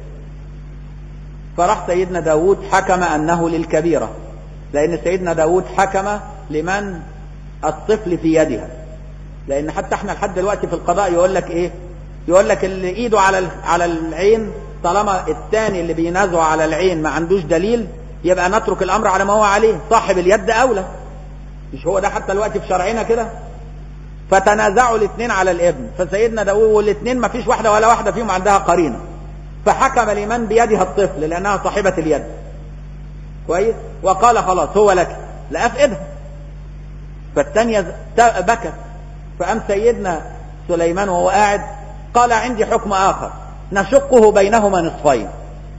فراح سيدنا داود حكم أنه للكبيرة لأن سيدنا داود حكم لمن الطفل في يدها لأن حتى احنا لحد دلوقتي في القضاء يقول لك ايه يقول لك اللي ايده على على العين طالما الثاني اللي بينازعه على العين ما عندوش دليل يبقى نترك الامر على ما هو عليه صاحب اليد اولى مش هو ده حتى دلوقتي في شرعنا كده فتنازعوا الاثنين على الابن فسيدنا داوود والاثنين ما فيش واحده ولا واحده فيهم عندها قرينه فحكم لمن بيدها الطفل لانها صاحبه اليد كويس وقال خلاص هو لك لقى في ايدها فالثانيه بكت فقام سيدنا سليمان وهو قاعد قال عندي حكم اخر نشقه بينهما نصفين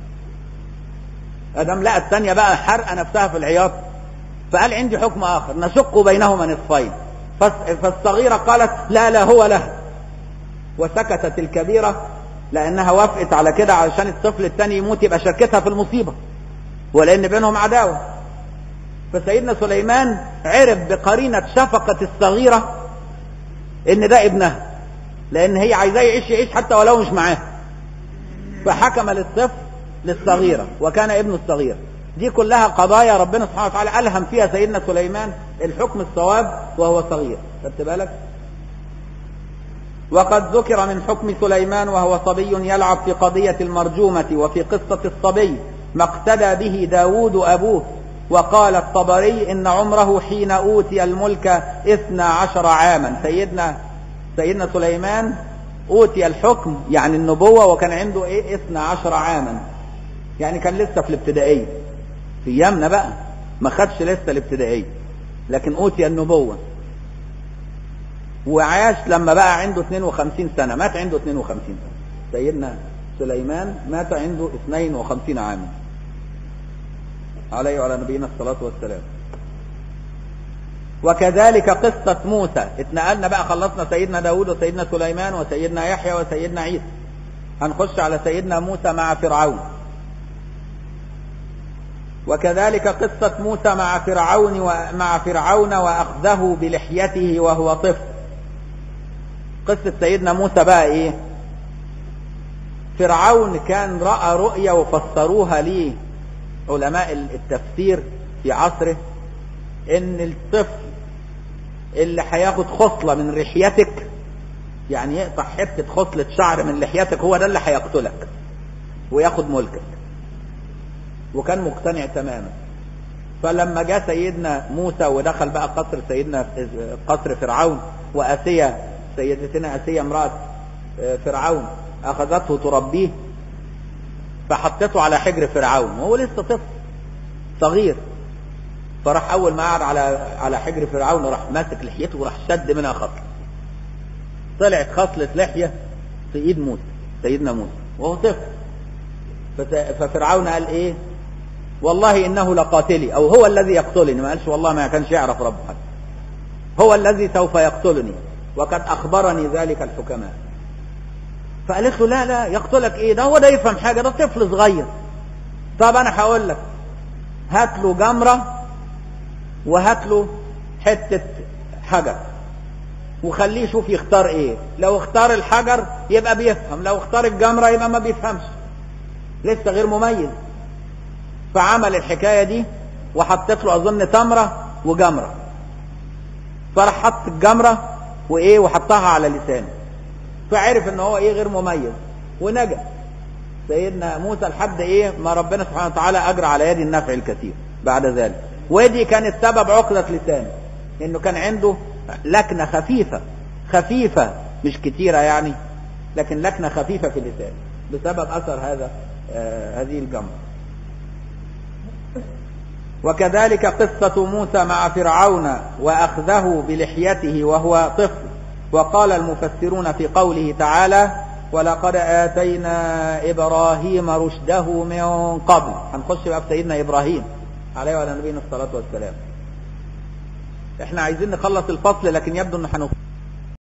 ادم لقى الثانيه بقى حرقه نفسها في العياط فقال عندي حكم اخر نشق بينهما نصفين فالصغيرة قالت لا لا هو له وسكتت الكبيرة لأنها وافقت على كده علشان الطفل الثاني يموت يبقى شركتها في المصيبة ولأن بينهم عداوة فسيدنا سليمان عرف بقرينة شفقة الصغيرة إن ده ابنها لأن هي عايزاه يعيش يعيش حتى ولو مش معاه فحكم للطفل للصغيرة وكان ابن الصغير دي كلها قضايا ربنا سبحانه وتعالى ألهم فيها سيدنا سليمان الحكم الصواب وهو صغير خدت بالك وقد ذكر من حكم سليمان وهو صبي يلعب في قضية المرجومة وفي قصة الصبي ما اقتدى به داود أبوه وقال الطبري إن عمره حين أوتي الملك اثنى عشر عاما سيدنا سيدنا سليمان أوتي الحكم يعني النبوة وكان عنده إيه اثنى عشر عاما يعني كان لسه في الابتدائية في أيامنا بقى ما خدش لسه الابتدائية لكن أوتي النبوة وعاش لما بقى عنده 52 سنة مات عنده 52 سنة سيدنا سليمان مات عنده 52 عاما عليه وعلى نبينا الصلاة والسلام وكذلك قصة موسى اتنقلنا بقى خلصنا سيدنا داود وسيدنا سليمان وسيدنا يحيى وسيدنا عيسى هنخش على سيدنا موسى مع فرعون وكذلك قصة موسى مع فرعون ومع فرعون وأخذه بلحيته وهو طفل قصة سيدنا موسى بقى ايه فرعون كان رأى رؤيا وفسروها ليه علماء التفسير في عصره ان الطفل اللي هياخد خصلة من لحيتك يعني يقطع حتة خصلة شعر من لحيتك هو ده اللي هيقتلك وياخد ملكك وكان مقتنع تماما فلما جاء سيدنا موسى ودخل بقى قصر سيدنا قصر فرعون وآسيا سيدتنا آسيا امرأة فرعون أخذته تربيه فحطته على حجر فرعون وهو لسه طفل صغير فراح أول ما قعد على على حجر فرعون راح ماسك لحيته وراح شد منها خصلة طلعت خصلة لحية في إيد موسى سيدنا موسى وهو طفل ففرعون قال إيه والله إنه لقاتلي أو هو الذي يقتلني ما قالش والله ما كانش يعرف ربه هو الذي سوف يقتلني وقد أخبرني ذلك الحكماء فقالت له لا لا يقتلك ايه ده هو ده يفهم حاجة ده طفل صغير طب انا هقول لك هات له جمرة وهات له حتة حجر وخليه يشوف يختار ايه لو اختار الحجر يبقى بيفهم لو اختار الجمرة يبقى ما بيفهمش لسه غير مميز فعمل الحكاية دي وحطيت له اظن تمرة وجمرة فراح حط الجمرة وايه وحطها على لسانه فعرف ان هو ايه غير مميز ونجا سيدنا موسى لحد ايه ما ربنا سبحانه وتعالى اجرى على يد النفع الكثير بعد ذلك ودي كانت سبب عقدة لسانه انه كان عنده لكنة خفيفة خفيفة مش كتيرة يعني لكن لكنة خفيفة في اللسان بسبب اثر هذا آه هذه الجمرة وكذلك قصة موسى مع فرعون وأخذه بلحيته وهو طفل وقال المفسرون في قوله تعالى ولقد آتينا إبراهيم رشده من قبل هنخش بقى في سيدنا إبراهيم عليه وعلى نبينا الصلاة والسلام احنا عايزين نخلص الفصل لكن يبدو ان هنخ